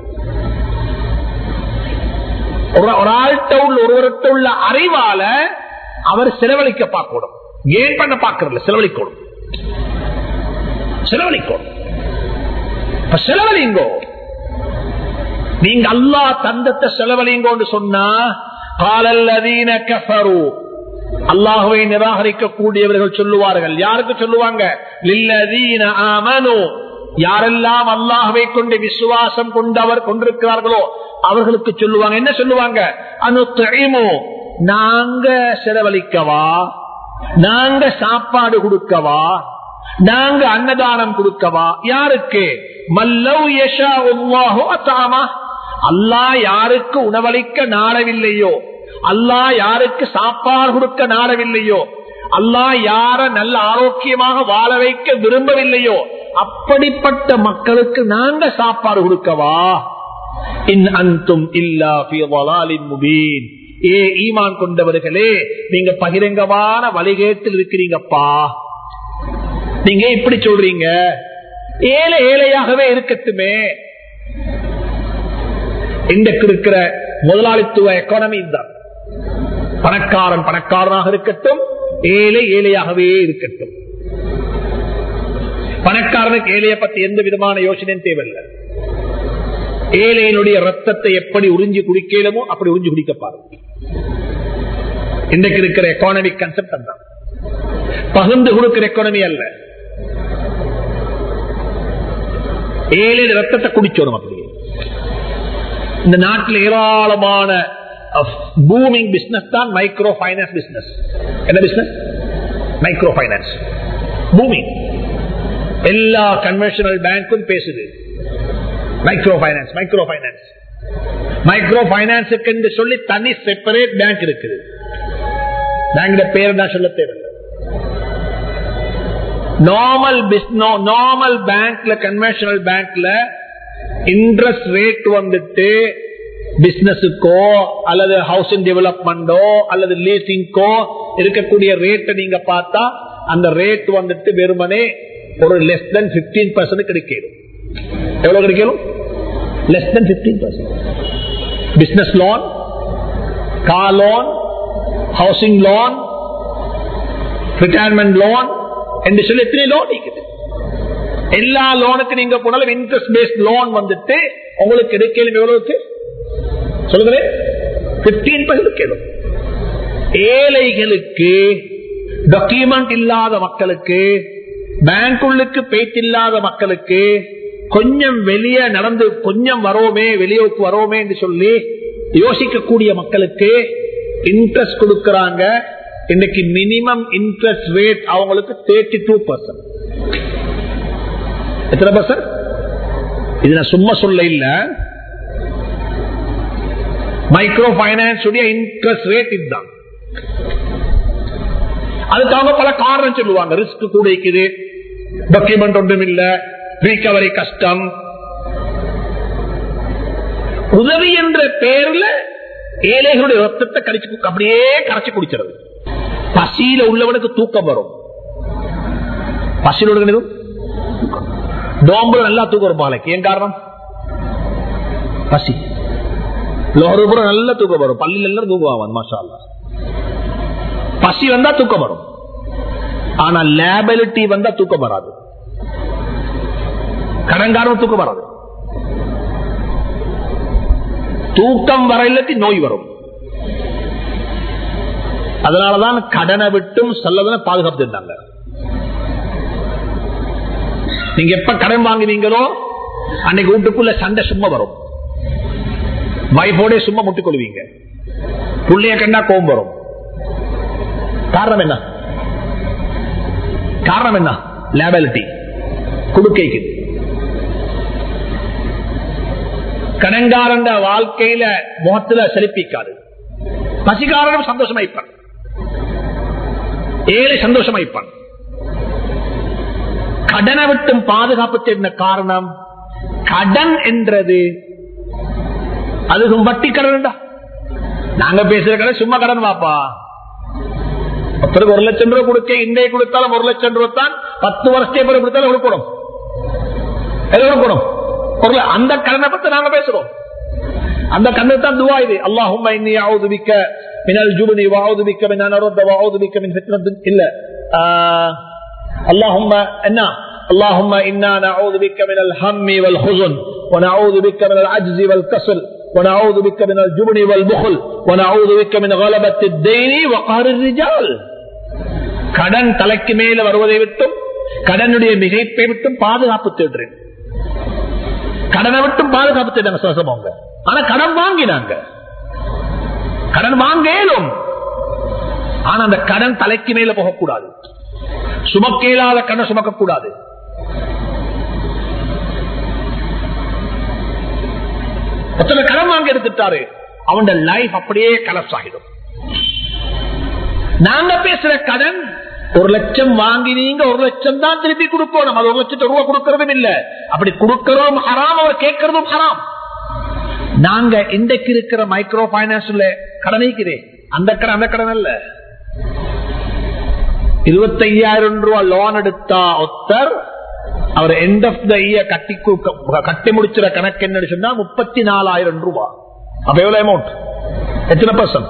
ஒரு ஆள்கிட்ட உள்ள ஒருவர்கிட்ட உள்ள அறிவால அவர் செலவழிக்க பார்க்கணும் ஏன் பண்ண பார்க்கறதில்ல செலவழிக்கணும் செலவழிக்கணும் இப்ப செலவழிங்கோ நீங்க அல்லா தந்தத்தை செலவழிங்கோன்னு சொன்னா காலல்லதீன கஃபரு அல்லாஹுவை நிராகரிக்கக்கூடியவர்கள் சொல்லுவார்கள் யாருக்கு சொல்லுவாங்க லில்லதீன ஆமனு யாரெல்லாம் அல்லாஹுவை கொண்டு விசுவாசம் கொண்டவர் கொண்டிருக்கிறார்களோ அவர்களுக்கு சொல்லுவாங்க என்ன சொல்லுவாங்க அனு நாங்க செலவழிக்கவா நாங்க சாப்பாடு கொடுக்கவா நாங்க அன்னதானம் கொடுக்கவா யாருக்கு மல்லவ் யஷா உல்லாஹு அத்தாமா அல்லாஹ் யாருக்கு உணவளிக்க நாடவில்லையோ அல்லாஹ் யாருக்கு சாப்பாடு கொடுக்க நாடவில்லையோ அல்லாஹ் யார நல்ல ஆரோக்கியமாக வாழ வைக்க விரும்பவில்லையோ அப்படிப்பட்ட மக்களுக்கு நாங்க சாப்பாடு கொடுக்கவா இன் அந்தும் இல்லா ஃபீ ضلالٍ முபீன் ஏ ஈமான் கொண்டவர்களே நீங்க பகிரங்கமான வழிகேட்டில் இருக்கிறீங்கப்பா நீங்க இப்படி சொல்றீங்க ஏழை ஏழையாகவே இருக்கட்டுமே இன்றைக்கு இருக்கிற முதலாளித்துவ எக்கானமி தான் பணக்காரன் பணக்காரனாக இருக்கட்டும் ஏழை ஏழையாகவே இருக்கட்டும் பணக்காரனுக்கு ஏழையை பத்தி எந்த விதமான யோசனையும் தேவையில்லை ஏழையினுடைய ரத்தத்தை எப்படி உறிஞ்சி குடிக்கலுமோ அப்படி உறிஞ்சி குடிக்கப்பாரு இன்றைக்கு இருக்கிற எக்கானமிக் கன்செப்ட் தான் பகிர்ந்து கொடுக்கிற எக்கானமி அல்ல ஏழை ரத்தத்தை குடிச்சோம் அப்படியே இந்த நாட்டில் ஏராளமான பூமிங் பிசினஸ் தான் மைக்ரோ பைனான்ஸ் பிசினஸ் என்ன பிசினஸ் மைக்ரோ பைனான்ஸ் பூமிங் எல்லா கன்வென்ஷனல் பேங்க்கும் பேசுது micro finance micro finance micro பைனான்ஸுக்கு என்று சொல்லி தனி செப்பரேட் பேங்க் இருக்குது பேங்க் பேர் தான் சொல்ல தேவையில்லை நார்மல் நார்மல் பேங்க்ல கன்வென்ஷனல் பேங்க்ல இன்ட்ரெஸ்ட் ரேட் வந்துட்டு பிசினஸுக்கோ அல்லது ஹவுசிங் டெவலப்மெண்டோ அல்லது லீசிங்கோ இருக்கக்கூடிய ரேட்டை நீங்க பார்த்தா அந்த ரேட் வந்துட்டு வெறுமனே ஒரு லெஸ் தென் பிப்டீன் பர்சன்ட் கிடைக்கும் எவ்வளவு கிடைக்கணும் less than fifteen percent business loan car loan housing loan retirement loan என்று சொல்லி எத்தனை லோன் இருக்குது எல்லா லோனுக்கு நீங்க போனாலும் இன்ட்ரெஸ்ட் பேஸ்ட் லோன் வந்துட்டு உங்களுக்கு கிடைக்கலும் எவ்வளவுக்கு சொல்லுங்களேன் பிப்டீன் பர்சன்ட் கேளும் ஏழைகளுக்கு டாக்குமெண்ட் இல்லாத மக்களுக்கு பேங்குள்ளுக்கு பேச்சில்லாத மக்களுக்கு கொஞ்சம் வெளியே நடந்து கொஞ்சம் வரோமே வெளியோக்கு வரோமே என்று சொல்லி யோசிக்கக்கூடிய மக்களுக்கு இன்ட்ரெஸ்ட் கொடுக்கறாங்க இன்னைக்கு மினிமம் இன்ட்ரெஸ்ட் ரேட் அவங்களுக்கு தேர்ட்டி டூ பர்சன்ட் எத்தனை பர்சன்ட் இது நான் சும்மா சொல்ல இல்ல மைக்ரோ பைனான்ஸ் இன்ட்ரெஸ்ட் ரேட் இதுதான் அதுக்கு அவங்க பல காரணம் சொல்லுவாங்க ரிஸ்க் கூட இருக்குது டாக்குமெண்ட் ஒன்றும் இல்ல ரீகவரி கஷ்டம் உதவி என்ற பெயர்ல ஏழைகளுடைய ரத்தத்தை கடிச்சு அப்படியே கரைச்சு குடிச்சிருது பசியில உள்ளவனுக்கு தூக்கம் வரும் பசியில் உள்ளவனுக்கு டோம்புல நல்லா தூக்கம் வரும் பாலைக்கு ஏன் காரணம் பசி லோகபுரம் நல்ல தூக்கம் வரும் பள்ளியில எல்லாம் தூக்குவாங்க மாஷா அல்லா பசி வந்தா தூக்கம் வரும் ஆனா லேபிலிட்டி வந்தா தூக்கம் வராது கடன்காரம் தூக்கம் வராது தூக்கம் வர இல்லாட்டி நோய் வரும் அதனாலதான் கடனை விட்டும் செல்லதனை பாதுகாத்துட்டாங்க நீங்க எப்ப கடன் வாங்குவீங்களோ அன்னைக்கு வீட்டுக்குள்ள சண்டை சும்மா வரும் வைஃபோட சும்மா முட்டிக்கொள்வீங்க புள்ளைய கண்டா கோபம் வரும் காரணம் என்ன காரணம் என்ன லேபிலிட்டி கொடுக்கைக்கு கடன்காரன் வாழ்க்கையில முகத்துல செலுப்பிக்காது பசிகாரனும் சந்தோஷமாய்ப்பான் ஏழை சந்தோஷமாய்ப்பான் கடனை விட்டும் பாதுகாப்பு என்ன காரணம் கடன் என்றது அதுக்கும் வட்டி கடன் நாங்க பேசுற கடன் சும்மா கடன் வாப்பா ஒருத்தருக்கு ஒரு லட்சம் ரூபாய் கொடுக்க இன்றைய கொடுத்தாலும் ஒரு லட்சம் ரூபாய் தான் பத்து வருஷத்தை பிறகு கொடுத்தாலும் கொடுக்கணும் எது கொடுக்கணும் ஒரு அந்த கடனை பத்தி நாங்க பேசுறோம் அந்த கண்ணு தான் துவா இது அல்லாஹும் இன்னி ஆவுது மிக்க மினல் ஜுபனி வாவுது மிக்க மின் அனருத்த வாவுது மிக்க மின் ஃபித்னத்தின் இல்ல اللهم என்ன اللهم إنا نعوذ بك من الهم والحزن ونعوذ بك من العجز والكسل ونعوذ بك من الجبن والبخل ونعوذ بك من غلبة الدين وقهر الرجال கடன் தலைக்கு மேல வருவதை விட்டும் கடனுடைய மிகைப்பை விட்டும் பாதுகாப்பு தேடுறேன் கடனை விட்டும் பாதுகாப்பு தேடாங்க சுவாசமாங்க ஆனா கடன் வாங்கினாங்க கடன் வாங்கலும் ஆனா அந்த கடன் தலைக்கு மேல போகக்கூடாது சுமக்க இயலாத கண்ணை சுமக்க கூடாது ஒருத்தனை கடன் வாங்க எடுத்துட்டாரு அவன் லைஃப் அப்படியே கலப்ஸ் ஆகிடும் நாங்க பேசுற கடன் ஒரு லட்சம் வாங்கினீங்க ஒரு லட்சம் தான் திருப்பி கொடுக்கணும் அது ஒரு லட்சத்து ரூபாய் கொடுக்கறதும் இல்ல அப்படி கொடுக்கறதும் ஹராம் அவர் கேட்கறதும் ஹராம் நாங்க இன்றைக்கு இருக்கிற மைக்ரோ பைனான்ஸ்ல கடனைக்கிறேன் அந்த கடன் அந்த கடன் அல்ல இருபத்தையாயிரம் ரூபாய் லோன் எடுத்தா ஒருத்தர் அவர் எண்ட் ஆஃப் த இயர் கட்டி கு- கட்டி முடிச்சிட கணக்கு என்ன சொன்னா முப்பத்தி நாலாயிரம் ரூபாய் அப்ப எவ்வளவு அமௌண்ட் எத்தனை பர்சன்ட்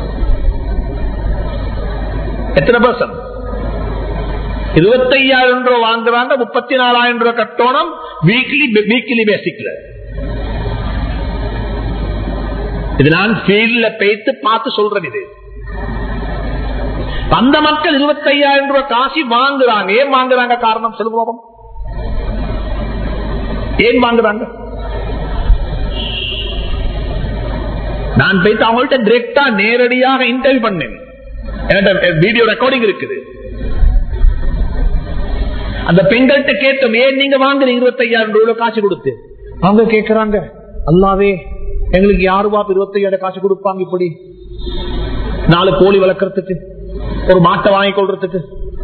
எத்தனை பர்சன்ட் இருபத்தையாயிரம் ரூபாய் வாங்குறாங்க முப்பத்தி நாலாயிரம் ரூபாய் கட்டணும் வீக்லி வீக்லி பேசிக்ல இது நான் ஃபீல்ட்ல பேத்து பார்த்து சொல்றேன் இது அந்த மக்கள் இருபத்தையாயிரம் ரூபாய் காசி வாங்குறாங்க ஏன் வாங்குறாங்க காரணம் செல்வம் ஏன் வாங்குறாங்க நான் போயிட்டு அவங்கள்ட்ட டிரெக்டா நேரடியாக இன்டர்வியூ பண்ணேன் என்கிட்ட வீடியோ ரெக்கார்டிங் இருக்குது அந்த பெண்கள்கிட்ட கேட்டோம் ஏன் நீங்க வாங்குறீங்க இருபத்தையாயிரம் ரூபாய் காசு கொடுத்து அவங்க கேக்குறாங்க அல்லாவே எங்களுக்கு யாரு பாப்பு இருபத்தையாயிரம் காசு கொடுப்பாங்க இப்படி நாலு கோழி வளர்க்கறதுக்கு ஒரு மாட்டை வாங்கி கொள்றதுக்கு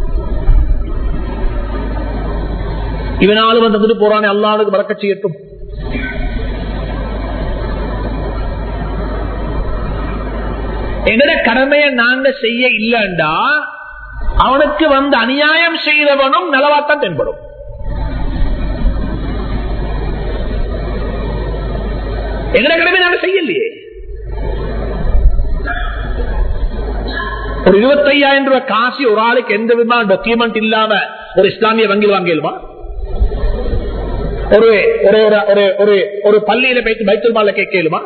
இவனாலும் வந்துட்டு போறானே அல்லாவுக்கு வளர்க்க செய்யட்டும் எங்கட கடமையை நாங்க செய்ய இல்லண்டா அவனுக்கு வந்து அநியாயம் செய்தவனும் நலவாத்தான் தென்படும் எங்கட கடமை நாங்க செய்யலையே ஒரு இருபத்தையாயிரம் ரூபாய் காசு ஒரு ஆளுக்கு எந்த விதமான டாக்குமெண்ட் இல்லாம ஒரு இஸ்லாமிய வங்கியில் வாங்கிடுமா ஒரு ஒரு ஒரு- ஒரு ஒரு ஒரு பள்ளியில போயிட்டு பைத்தல் மால கேட்கலுமா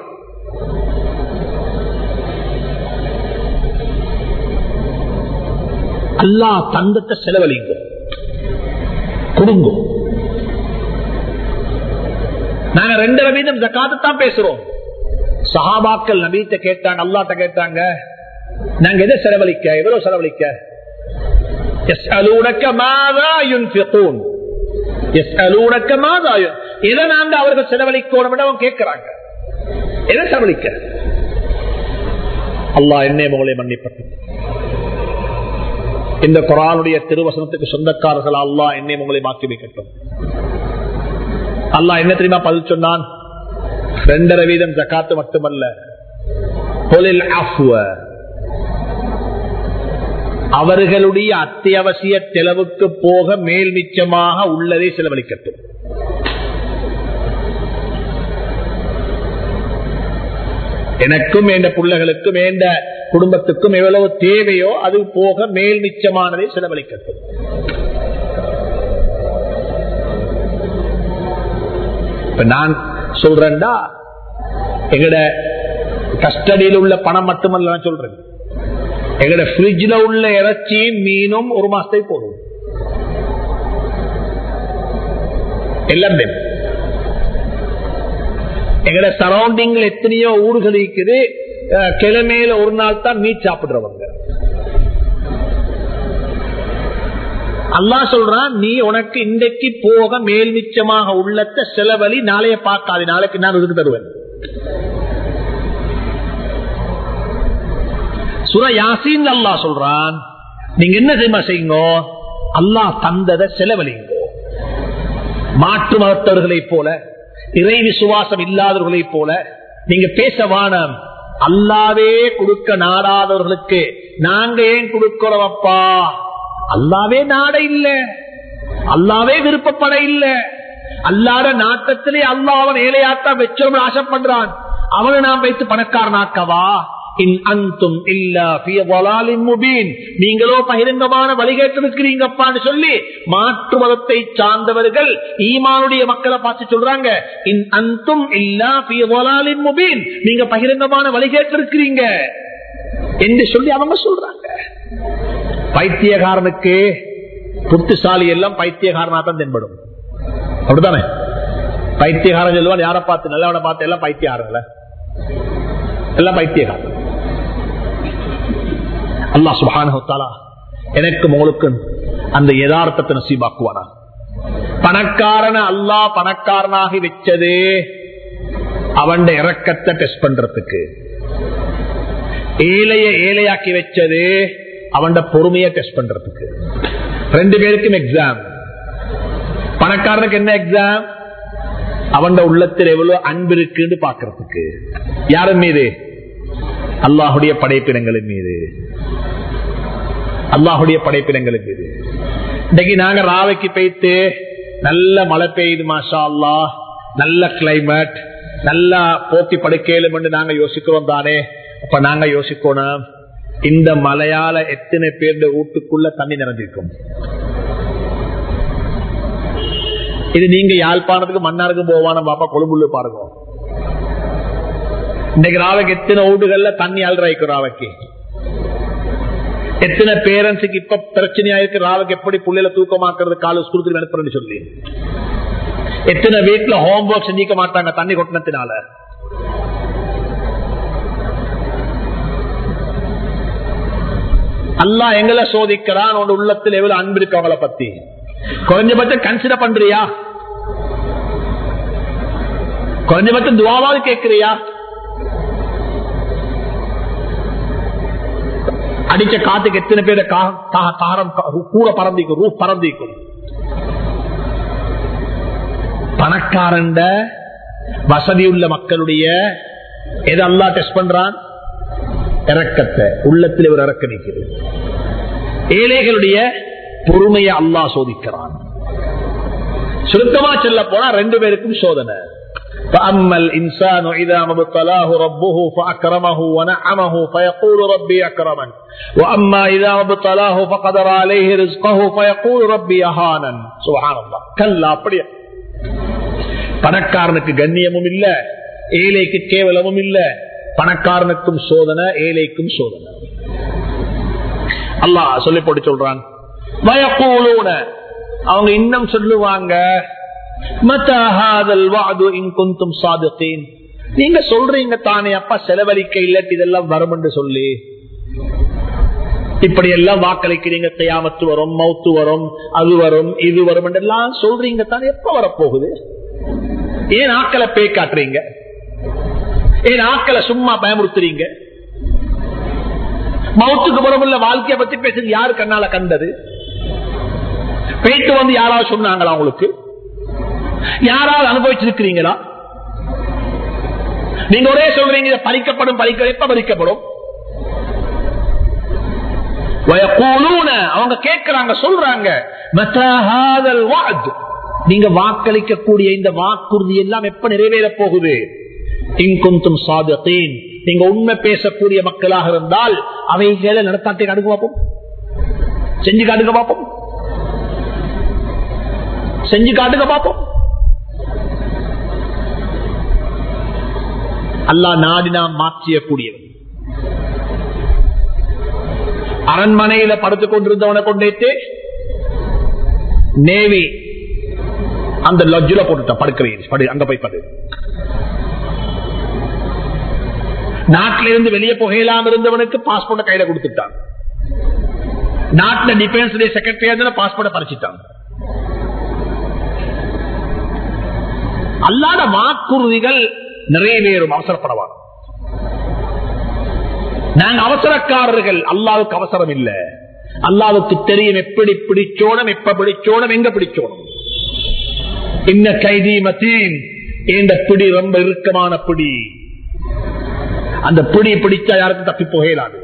அல்லா தந்தத்தை செலவழிங்க கொடுங்க நாங்க ரெண்டரை வீதம் ஜக்காத்து தான் பேசுறோம் சஹாபாக்கள் நபீத்த கேட்டாங்க அல்லாட்ட கேட்டாங்க நாங்க எதை செலவழிக்க எவ்வளவு செலவழிக்க يسألونك ماذا ينفقون يسألونك ماذا ين- எதை நாங்க அவர்கள் செலவழிக்கணும் அவங்க கேட்கிறாங்க எதை செலவழிக்க அல்லாஹ் என்னை முகலை மன்னிப்பட்டு இந்த குரானுடைய திருவசனத்துக்கு சொந்தக்காரர்கள் அல்லாஹ் என்னை முகலை மாற்றி வைக்கட்டும் அல்லாஹ் என்ன தெரியுமா பதில் சொன்னான் ரெண்டரை வீதம் ஜக்காத்து மட்டுமல்ல தொழில் அஃப்வ அவர்களுடைய அத்தியாவசிய செலவுக்கு போக மேல் மிச்சமாக உள்ளதை செலவழிக்கட்டும் எனக்கும் எந்த பிள்ளைகளுக்கும் எந்த குடும்பத்துக்கும் எவ்வளவு தேவையோ அது போக மேல் மிச்சமானதை செலவழிக்கட்டும் இப்ப நான் சொல்றேன்டா எங்கட கஸ்டடியில் உள்ள பணம் மட்டுமல்ல நான் சொல்றேன் எங்கட பிரிட்ஜில் உள்ள இறைச்சியும் மீனும் ஒரு மாசத்தை போதும் எல்லாமே எங்கட சரௌண்டிங்ல எத்தனையோ ஊர்கள் இருக்குது அஹ், கிழமையில ஒரு நாள் தான் மீட் சாப்பிடுறவங்க அல்லாஹ் சொல்றான் நீ உனக்கு இன்றைக்கு போக மேல் மிச்சமாக உள்ளத்த செலவழி நாளைய பார்க்காது நாளைக்கு நான் இதுக்கு தருவேன் சுர யாசின் அல்லாஹ் சொல்றான் நீங்க என்ன தெரியுமா செய்யுங்க அல்லாஹ் தந்ததை செலவழிங்கோ மாற்று மதத்தவர்களைப் போல இறை விசுவாசம் இல்லாதவர்களைப் போல நீங்க பேச வானம் அல்லாவே கொடுக்க நாடாதவர்களுக்கு நாங்க ஏன் கொடுக்கிறோம் அப்பா அல்லாவே நாட இல்ல அல்லாவே விருப்பப்பட இல்ல அல்லாத நாட்டத்திலே அல்லா அவன் ஏழையாத்தான் வச்சோம் ஆசைப்படுறான் அவனை நாம் வைத்து பணக்காரனாக்கவா இன் அந்தும் இல்லா ஃபிய வலாலின் முபீன். நீங்களோ பகிரங்கமான வழிகேட்டிருக்கிறீங்கப்பான்னு சொல்லி மாற்று மதத்தை சார்ந்தவர்கள் ஈமானுடைய மக்களை பார்த்து சொல்றாங்க இன் அந்தும் இல்லா ஃபிய வலாலின் முபீன். நீங்க பகிரங்கமான வழிகேட்டிருக்கிறீங்க என்று சொல்லி அவங்க சொல்றாங்க பைத்தியகாரனுக்கு புத்திசாலி எல்லாம் பைத்தியகாரனா தான் தென்படும் அப்படித்தானே பைத்தியகாரன் சொல்லுவான் யாரை பார்த்து நல்லவனை பார்த்து எல்லாம் பைத்தியாரங்கள எல்லாம் பைத்தியகாரன் அல்லா சுபான எனக்கும் உங்களுக்கும் அந்த யதார்த்தத்தை நசீபாக்குவானா பணக்காரன அல்லா பணக்காரனாகி வச்சது அவன் இறக்கத்தை டெஸ்ட் பண்றதுக்கு ஏழைய ஏழையாக்கி வச்சது அவன் பொறுமையை டெஸ்ட் பண்றதுக்கு ரெண்டு பேருக்கும் எக்ஸாம் பணக்காரனுக்கு என்ன எக்ஸாம் அவன் உள்ளத்தில் எவ்வளவு அன்பு இருக்குன்னு பாக்குறதுக்கு யாரும் மீது அல்லாஹுடைய படைப்பினங்களின் மீது அல்லாஹுடைய படைப்பினங்களின் மீது இன்னைக்கு நாங்க ராவைக்கு போயிட்டு நல்ல மழை பெய்யுது மாஷா அல்லா நல்ல கிளைமேட் நல்லா போக்கி படுக்கையிலும் நாங்க யோசிக்கிறோம் தானே அப்ப நாங்க யோசிக்கணும் இந்த மலையால எத்தனை பேருடைய வீட்டுக்குள்ள தண்ணி நிறைஞ்சிருக்கும் இது நீங்க யாழ்ப்பாணத்துக்கு மன்னாருக்கு போவான பாப்பா கொழும்புள்ள பாருங்க இன்னைக்கு ராவைக்கு எத்தனை வீடுகள்ல தண்ணி அல்றாய்க்கும் ராவைக்கு எத்தனை பேரண்ட்ஸுக்கு இப்ப பிரச்சனையா இருக்கு ராவுக்கு எப்படி புள்ளையில தூக்கமாக்குறது கால ஸ்கூலுக்கு அனுப்புறேன்னு சொல்லி எத்தனை வீட்டுல ஹோம் ஒர்க் செஞ்சிக்க மாட்டாங்க தண்ணி கொட்டினத்தினால அல்லா எங்களை சோதிக்கிறான் உன் உள்ளத்தில் எவ்வளவு அன்பு இருக்கு அவங்கள பத்தி குறைஞ்சபட்சம் கன்சிடர் பண்றியா குறைஞ்சபட்சம் துவாவாவது கேட்கிறியா அடிச்ச காத்துக்கு எத்தனை பேர் தாரம் கூட பறந்திக்கும் ரூ பறந்திக்கும் பணக்காரண்ட வசதி உள்ள மக்களுடைய எதை அல்லா டெஸ்ட் பண்றான் இறக்கத்தை உள்ளத்தில் இவர் இறக்க நிற்கிறது ஏழைகளுடைய பொறுமையை அல்லா சோதிக்கிறான் சுருக்கமா சொல்ல போனா ரெண்டு பேருக்கும் சோதனை فأما الإنسان إذا ما ابتلاه ربه فأكرمه ونعمه فيقول ربي أكرمن وأما إذا ما ابتلاه فقدر عليه رزقه فيقول ربي أهانا سبحان الله كلا அப்படியே பணக்காரனுக்கு கண்ணியமும் இல்ல ஏழைக்கு கேவலமும் இல்ல பணக்காரனுக்கும் சோதனை ஏழைக்கும் சோதனை அல்லாஹ் சொல்லி போட்டு சொல்றான் வயக்கூலூன அவங்க இன்னும் சொல்லுவாங்க நீங்க சொல்றீங்க தானே அப்பா செலவழிக்க இல்லட்டு இதெல்லாம் வரும் என்று சொல்லி இப்படி எல்லாம் வாக்களிக்கிறீங்க கையாமத்து வரும் மவுத்து வரும் அது வரும் இது வரும் எல்லாம் சொல்றீங்க தானே எப்ப வரப்போகுது ஏன் ஆக்களை பேய் காட்டுறீங்க ஏன் ஆக்களை சும்மா பயமுறுத்துறீங்க மவுத்துக்கு புறமுள்ள வாழ்க்கையை பத்தி பேசுறது யாரு கண்ணால கண்டது போயிட்டு வந்து யாராவது சொன்னாங்களா உங்களுக்கு யாராவது அனுபவிச்சிருக்கிறீங்களா நீங்க ஒரே சொல்றீங்க இதை பறிக்கப்படும் பறிக்க எப்ப பறிக்கப்படும் அவங்க கேட்கிறாங்க சொல்றாங்க நீங்க வாக்களிக்கக்கூடிய இந்த வாக்குறுதி எல்லாம் எப்ப நிறைவேற போகுது இங்குந்தும் சாதத்தேன் நீங்க உண்மை பேசக்கூடிய மக்களாக இருந்தால் அவைகளை நடத்தாட்டை காட்டுக்க பார்ப்போம் செஞ்சு காட்டுக்க பார்ப்போம் செஞ்சு காட்டுக்க பார்ப்போம் அல்லா நாடினா மாற்றியக்கூடியவன் அரண்மனையில படுத்துக் கொண்டிருந்தவனை கொண்டேட்டு நேவி அந்த லஜ்ஜுல போட்டுட்டான் படுக்கிறேன் அங்க போய் படு நாட்டில இருந்து வெளியே புகையலாம் இருந்தவனுக்கு பாஸ்போர்ட் கையில கொடுத்துட்டான் நாட்டில் டிஃபென்ஸ் செக்ரட்டரியா பாஸ்போர்ட் பறிச்சிட்டான் அல்லாத வாக்குறுதிகள் நிறைவேறும் அவசரப்படவான் நாங்க அவசரக்காரர்கள் அல்லாவுக்கு அவசரம் இல்ல அல்லாவுக்கு தெரியும் எப்படி பிடிச்சோணும் எப்ப பிடிச்சோணும் எங்க பிடிச்சோணும் இன்ன கைதி மத்தீன் இந்த பிடி ரொம்ப இறுக்கமான பிடி அந்த பிடி பிடிச்சா யாருக்கும் தப்பி போகலாது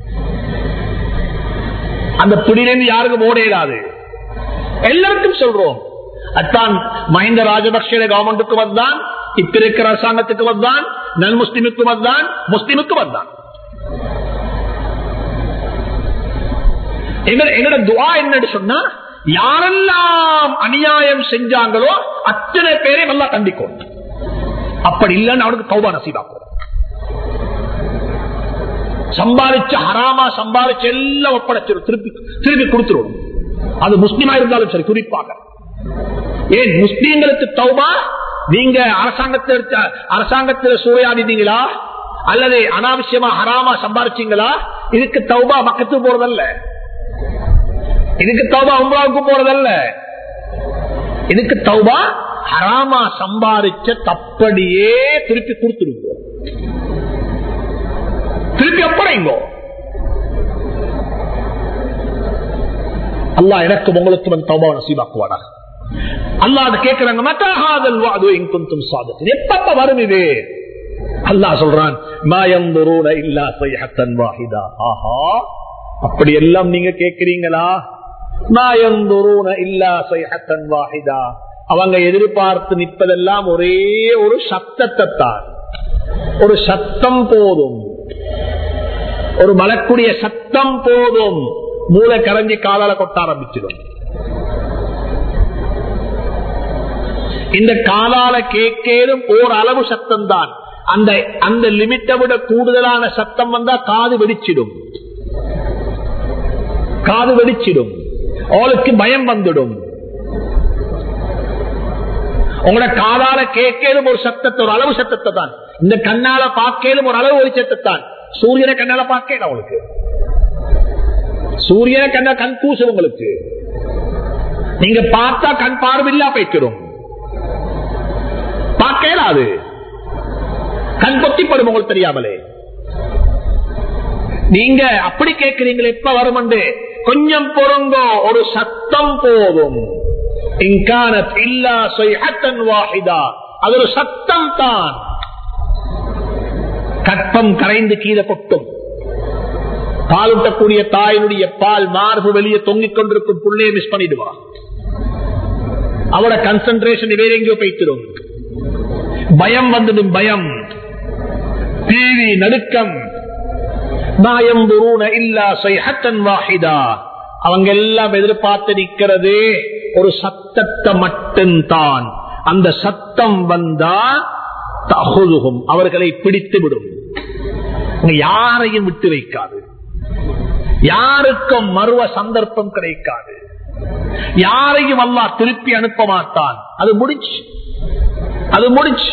அந்த பிடியிலிருந்து யாருக்கும் ஓட இயலாது எல்லாருக்கும் சொல்றோம் அத்தான் மஹிந்த ராஜபக்சே கவர்மெண்ட்டுக்கு வந்தான் இப்ப இருக்கிற அரசாங்கத்துக்கு வந்தான் நல் முஸ்லிமுக்கு வந்தான் முஸ்லிமுக்கு வந்தான் என்னோட துவா என்னன்னு சொன்னா யாரெல்லாம் அநியாயம் செஞ்சாங்களோ அத்தனை பேரை நல்லா கண்டிக்கும் அப்படி இல்லைன்னு அவனுக்கு கௌபா நசீபாக்கும் சம்பாதிச்ச ஹராமா சம்பாதிச்ச எல்லாம் ஒப்படைச்சிடும் திருப்பி திருப்பி கொடுத்துரும் அது முஸ்லிமா இருந்தாலும் சரி குறிப்பாக ஏன் முஸ்லீம்களுக்கு தௌபா நீங்க அரசாங்கத்தில் அரசாங்கத்தில் சூறையாடினீங்களா அல்லது அனாவசியமா ஹராமா சம்பாதிச்சீங்களா இதுக்கு தௌபா பக்கத்து போறதல்ல இதுக்கு தௌபா உம்ராவுக்கு போறதல்ல இதுக்கு தௌபா ஹராமா சம்பாதிச்ச தப்படியே திருப்பி கொடுத்துருவோம் திருப்பி அப்புறம் அல்லா எனக்கு உங்களுக்கு தௌபா நசீபாக்குவாடா அல்லா அதை கேட்கிறாங்க மத்தாகாதல் வாது எங்கும் சாதத்தில் எப்பப்ப வரும் இது அல்லாஹ் சொல்றான் மாயம்புரூன இல்லா சைஹத்தன் வாஹிதா ஆஹா அப்படி எல்லாம் நீங்க கேக்குறீங்களா மாயம்புரூன இல்லா சைஹத்தன் வாஹிதா அவங்க எதிர்பார்த்து நிற்பதெல்லாம் ஒரே ஒரு சத்தத்தை தான் ஒரு சத்தம் போதும் ஒரு மலக்குடைய சத்தம் போதும் மூளை கரைஞ்சி காலால கொட்ட ஆரம்பிச்சிடும் இந்த காலால கேட்கலும் ஓர் அளவு சத்தம் தான் அந்த அந்த லிமிட்டை விட கூடுதலான சத்தம் வந்தா காது வெடிச்சிடும் காது வெடிச்சிடும் அவளுக்கு பயம் வந்துடும் உங்களோட காதால கேட்கலும் ஒரு சத்தத்தை ஒரு அளவு சத்தத்தை தான் இந்த கண்ணால பார்க்கலும் ஒரு அளவு ஒரு சத்தத்தை தான் சூரியனை கண்ணால பார்க்கல அவளுக்கு சூரியனை கண்ணா கண் கூசு உங்களுக்கு நீங்க பார்த்தா கண் பார்வையில்லா போய்க்கிறோம் பார்க்கலாது கண் கொத்திப்படும் உங்களுக்கு தெரியாமலே நீங்க அப்படி கேட்கிறீங்களே எப்ப வரும் கொஞ்சம் பொருங்கோ ஒரு சத்தம் போதும் அது ஒரு சத்தம் தான் கற்பம் கரைந்து கீழே கொட்டும் பாலூட்டக்கூடிய தாயினுடைய பால் மார்பு வெளியே தொங்கிக் கொண்டிருக்கும் புள்ளையை மிஸ் பண்ணிடுவான் அவட கன்சன்ட்ரேஷன் வேற எங்கேயோ போய்த்திடும் பயம் வந்துடும் பயம் தீவி நடுக்கம் அவங்க எல்லாம் எதிர்பார்த்து நிக்கிறது ஒரு சத்தத்தை மட்டும்தான் அந்த சத்தம் வந்தா தகுதுகும் அவர்களை பிடித்து விடும் யாரையும் விட்டு வைக்காது யாருக்கும் மறுவ சந்தர்ப்பம் கிடைக்காது யாரையும் அல்லா திருப்பி அனுப்ப மாட்டான் அது முடிச்சு அது முடிச்சு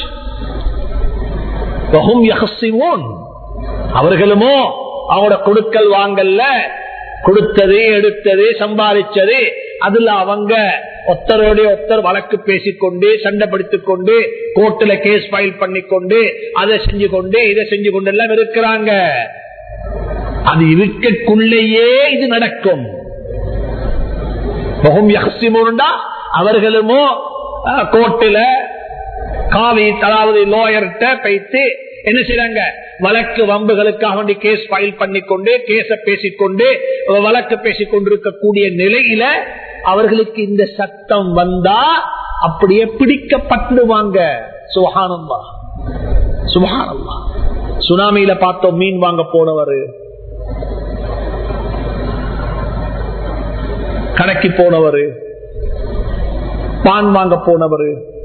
அவர்களுமோ அவங்களோட கொடுக்கல் வாங்கல்ல கொடுத்தது எடுத்தது சம்பாதிச்சது அதுல அவங்க ஒத்தரோட ஒத்தர் வழக்கு பேசிக்கொண்டு சண்டைப்படுத்திக் கொண்டு கோர்ட்டுல கேஸ் ஃபைல் பண்ணிக்கொண்டு அதை செஞ்சு கொண்டு இதை செஞ்சு கொண்டு எல்லாம் இருக்கிறாங்க அது இருக்கக்குள்ளேயே இது நடக்கும் அவர்களுமோ கோர்ட்டுல காவி அதாவது லோயர்கிட்ட பைத்து என்ன செய்யறாங்க வழக்கு வம்புகளுக்காக வேண்டி கேஸ் ஃபைல் பண்ணிக்கொண்டு கேஸ பேசிக்கொண்டு வழக்கு பேசிக் கொண்டிருக்கக்கூடிய நிலையில அவர்களுக்கு இந்த சட்டம் வந்தா அப்படியே பிடிக்கப்பட்டுடுவாங்க சுகானந்தா சுகானந்தா சுனாமியில பார்த்தோம் மீன் வாங்க போனவர் கடைக்கு போனவர் பான் வாங்க போனவர்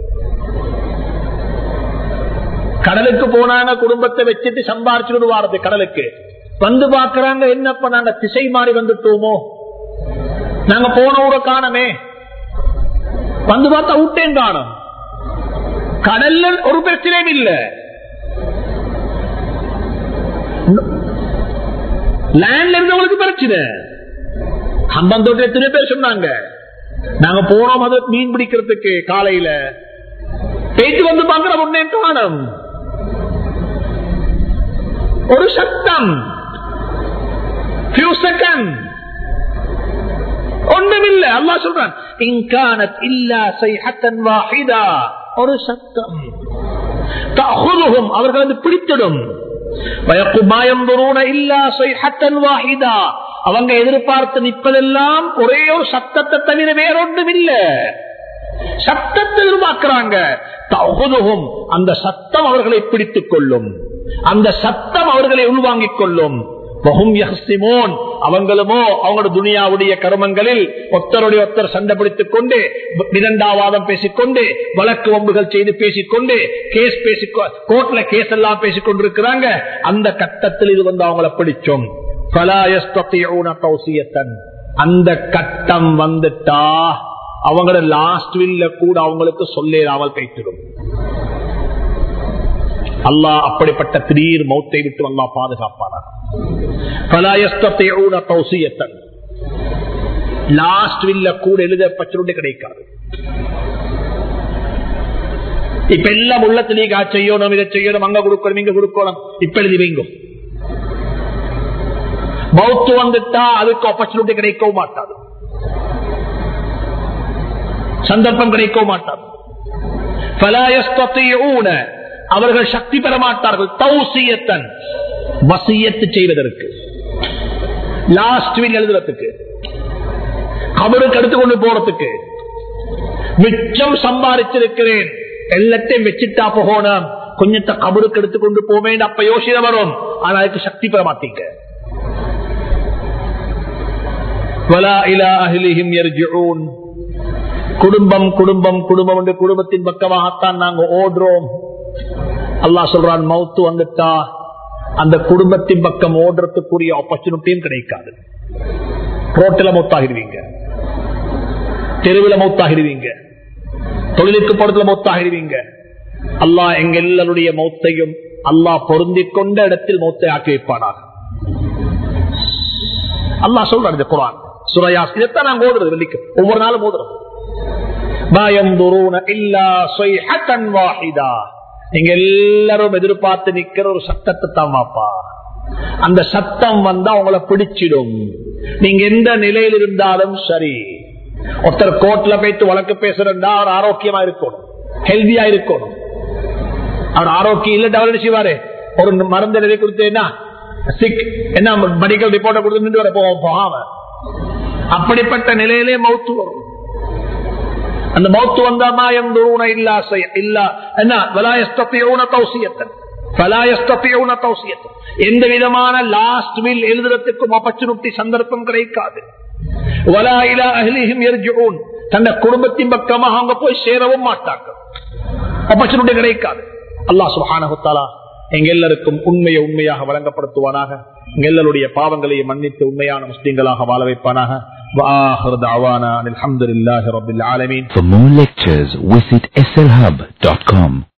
கடலுக்கு போனாங்க குடும்பத்தை வச்சுட்டு சம்பாரிச்சுட்டு வாரது கடலுக்கு வந்து பாக்குறாங்க என்னப்ப நாங்க திசை மாறி வந்துட்டோமோ நாங்க போன ஊரை காணமே வந்து பார்த்தா விட்டேன் காணும் கடல்ல ஒரு பிரச்சனையும் இல்ல லேண்ட்ல இருந்தவங்களுக்கு பிரச்சனை ஹம்பந்தோட்ட எத்தனை பேர் சொன்னாங்க நாங்க போனோம் அதை மீன் பிடிக்கிறதுக்கு காலையில பேச்சு வந்து பாக்குற உடனே காணும் ஒரு சத்தம் செகண்ட் ஒன்றுமில்லை அல்லா சொல்றான் இன்கானத் இல்லா சைஹத்தன் வாஹிதா ஒரு சத்தம் தகுதுகும் அவர்கள் வந்து பிடித்திடும் அவங்க எதிர்பார்த்து நிற்பதெல்லாம் ஒரே ஒரு சத்தத்தை தவிர வேறொன்றும் இல்ல சத்தத்தை எதிர்பார்க்கிறாங்க தகுதுகும் அந்த சத்தம் அவர்களை பிடித்துக் கொள்ளும் அந்த சத்தம் அவர்களை உள்வாங்கிக் கொள்ளும் அவங்களுமோ அவங்களோட துனியாவுடைய கருமங்களில் ஒத்தருடைய ஒத்தர் சண்டை பிடித்துக் கொண்டு இரண்டாவாதம் பேசிக்கொண்டு வழக்கு வம்புகள் செய்து பேசிக்கொண்டு கேஸ் பேசி கோர்ட்ல கேஸ் எல்லாம் பேசிக் கொண்டிருக்கிறாங்க அந்த கட்டத்தில் இது வந்து அவங்கள பிடிச்சோம் அந்த கட்டம் வந்துட்டா அவங்களோட லாஸ்ட் வில்ல கூட அவங்களுக்கு சொல்லேராமல் கைத்திடும் அல்லாஹ் அப்படிப்பட்ட திடீர் மௌத்தை விட்டு அல்லாஹ் பாதுகாப்பானார் லாஸ்ட் வில்ல கூட எழுத பச்சருண்டே கிடைக்காது இப்ப எல்லாம் உள்ளத்திலேயே கா செய்யணும் இதை செய்யணும் அங்க கொடுக்கணும் இங்க கொடுக்கணும் இப்ப எழுதி வைங்க மௌத்து வந்துட்டா அதுக்கு ஆப்பர்ச்சுனிட்டி கிடைக்கவும் மாட்டாது சந்தர்ப்பம் கிடைக்கவும் மாட்டாது அவர்கள் சக்தி பெற மாட்டார்கள் தௌசியத்தன் வசியத்து செய்வதற்கு லாஸ்ட் வில் எழுதுறதுக்கு கபருக்கு எடுத்துக்கொண்டு போறதுக்கு மிச்சம் சம்பாதிச்சிருக்கிறேன் எல்லாத்தையும் வச்சுட்டா போகணும் கொஞ்சத்தை கபருக்கு எடுத்துக்கொண்டு போவேன் அப்ப யோசனை வரும் ஆனா அதுக்கு சக்தி பெற மாட்டீங்க குடும்பம் குடும்பம் குடும்பம் என்று குடும்பத்தின் பக்கமாகத்தான் நாங்க ஓடுறோம் அல்லா சொல்றான் மவுத்து வந்துட்டா அந்த குடும்பத்தின் பக்கம் ஓடுறதுக்குரிய ஆப்பர்ச்சுனிட்டியும் கிடைக்காது ரோட்டில மௌத்தாகிடுவீங்க தெருவில் மௌத்தாகிடுவீங்க தொழிலுக்கு போறதுல மௌத்தாகிடுவீங்க அல்லாஹ் எங்க எல்லாருடைய மௌத்தையும் அல்லாஹ் பொருந்தி கொண்ட இடத்தில் மௌத்தை ஆக்கி வைப்பானாக அல்லாஹ் சொல்றான் இந்த குரான் சுரையாஸ் இதைத்தான் நாங்க ஓதுறது வெள்ளிக்கு ஒவ்வொரு நாளும் ஓதுறோம் நீங்க எல்லாரும் எதிர்பார்த்து நிக்கிற ஒரு சத்தத்தை தான் வாப்பா அந்த சத்தம் வந்தா உங்களை பிடிச்சிடும் நீங்க எந்த நிலையில் இருந்தாலும் சரி ஒருத்தர் கோர்ட்ல போயிட்டு வழக்கு பேசுறா அவர் ஆரோக்கியமா இருக்கணும் ஹெல்தியா இருக்கணும் அவர் ஆரோக்கியம் இல்ல டெவலப் செய்வாரு ஒரு மருந்து எழுதி கொடுத்தேன்னா சிக் என்ன மெடிக்கல் ரிப்போர்ட்டை கொடுத்து வர போகாம அப்படிப்பட்ட நிலையிலே மௌத்து வரும் அந்த மௌத்து வந்தாமா எந்தூன இல்லா இல்ல என்ன வலாயஸ்தத்தையோன தௌசியத்தன் எந்த விதமான லாஸ்ட் வில் எழுதுறதுக்கும் ஆப்பர்ச்சுனிட்டி சந்தர்ப்பம் கிடைக்காது தன்னை குடும்பத்தின் பக்கமாக அவங்க போய் சேரவும் மாட்டாங்க ஆப்பர்ச்சுனிட்டி கிடைக்காது அல்லா சுஹானகுத்தாலா எங்க எல்லாருக்கும் உண்மையை உண்மையாக வழங்கப்படுத்துவானாக எங்க எல்லாருடைய பாவங்களை மன்னித்து உண்மையான முஸ்லீம்களாக வாழ வைப்பானாக For more lectures, visit slhub.com.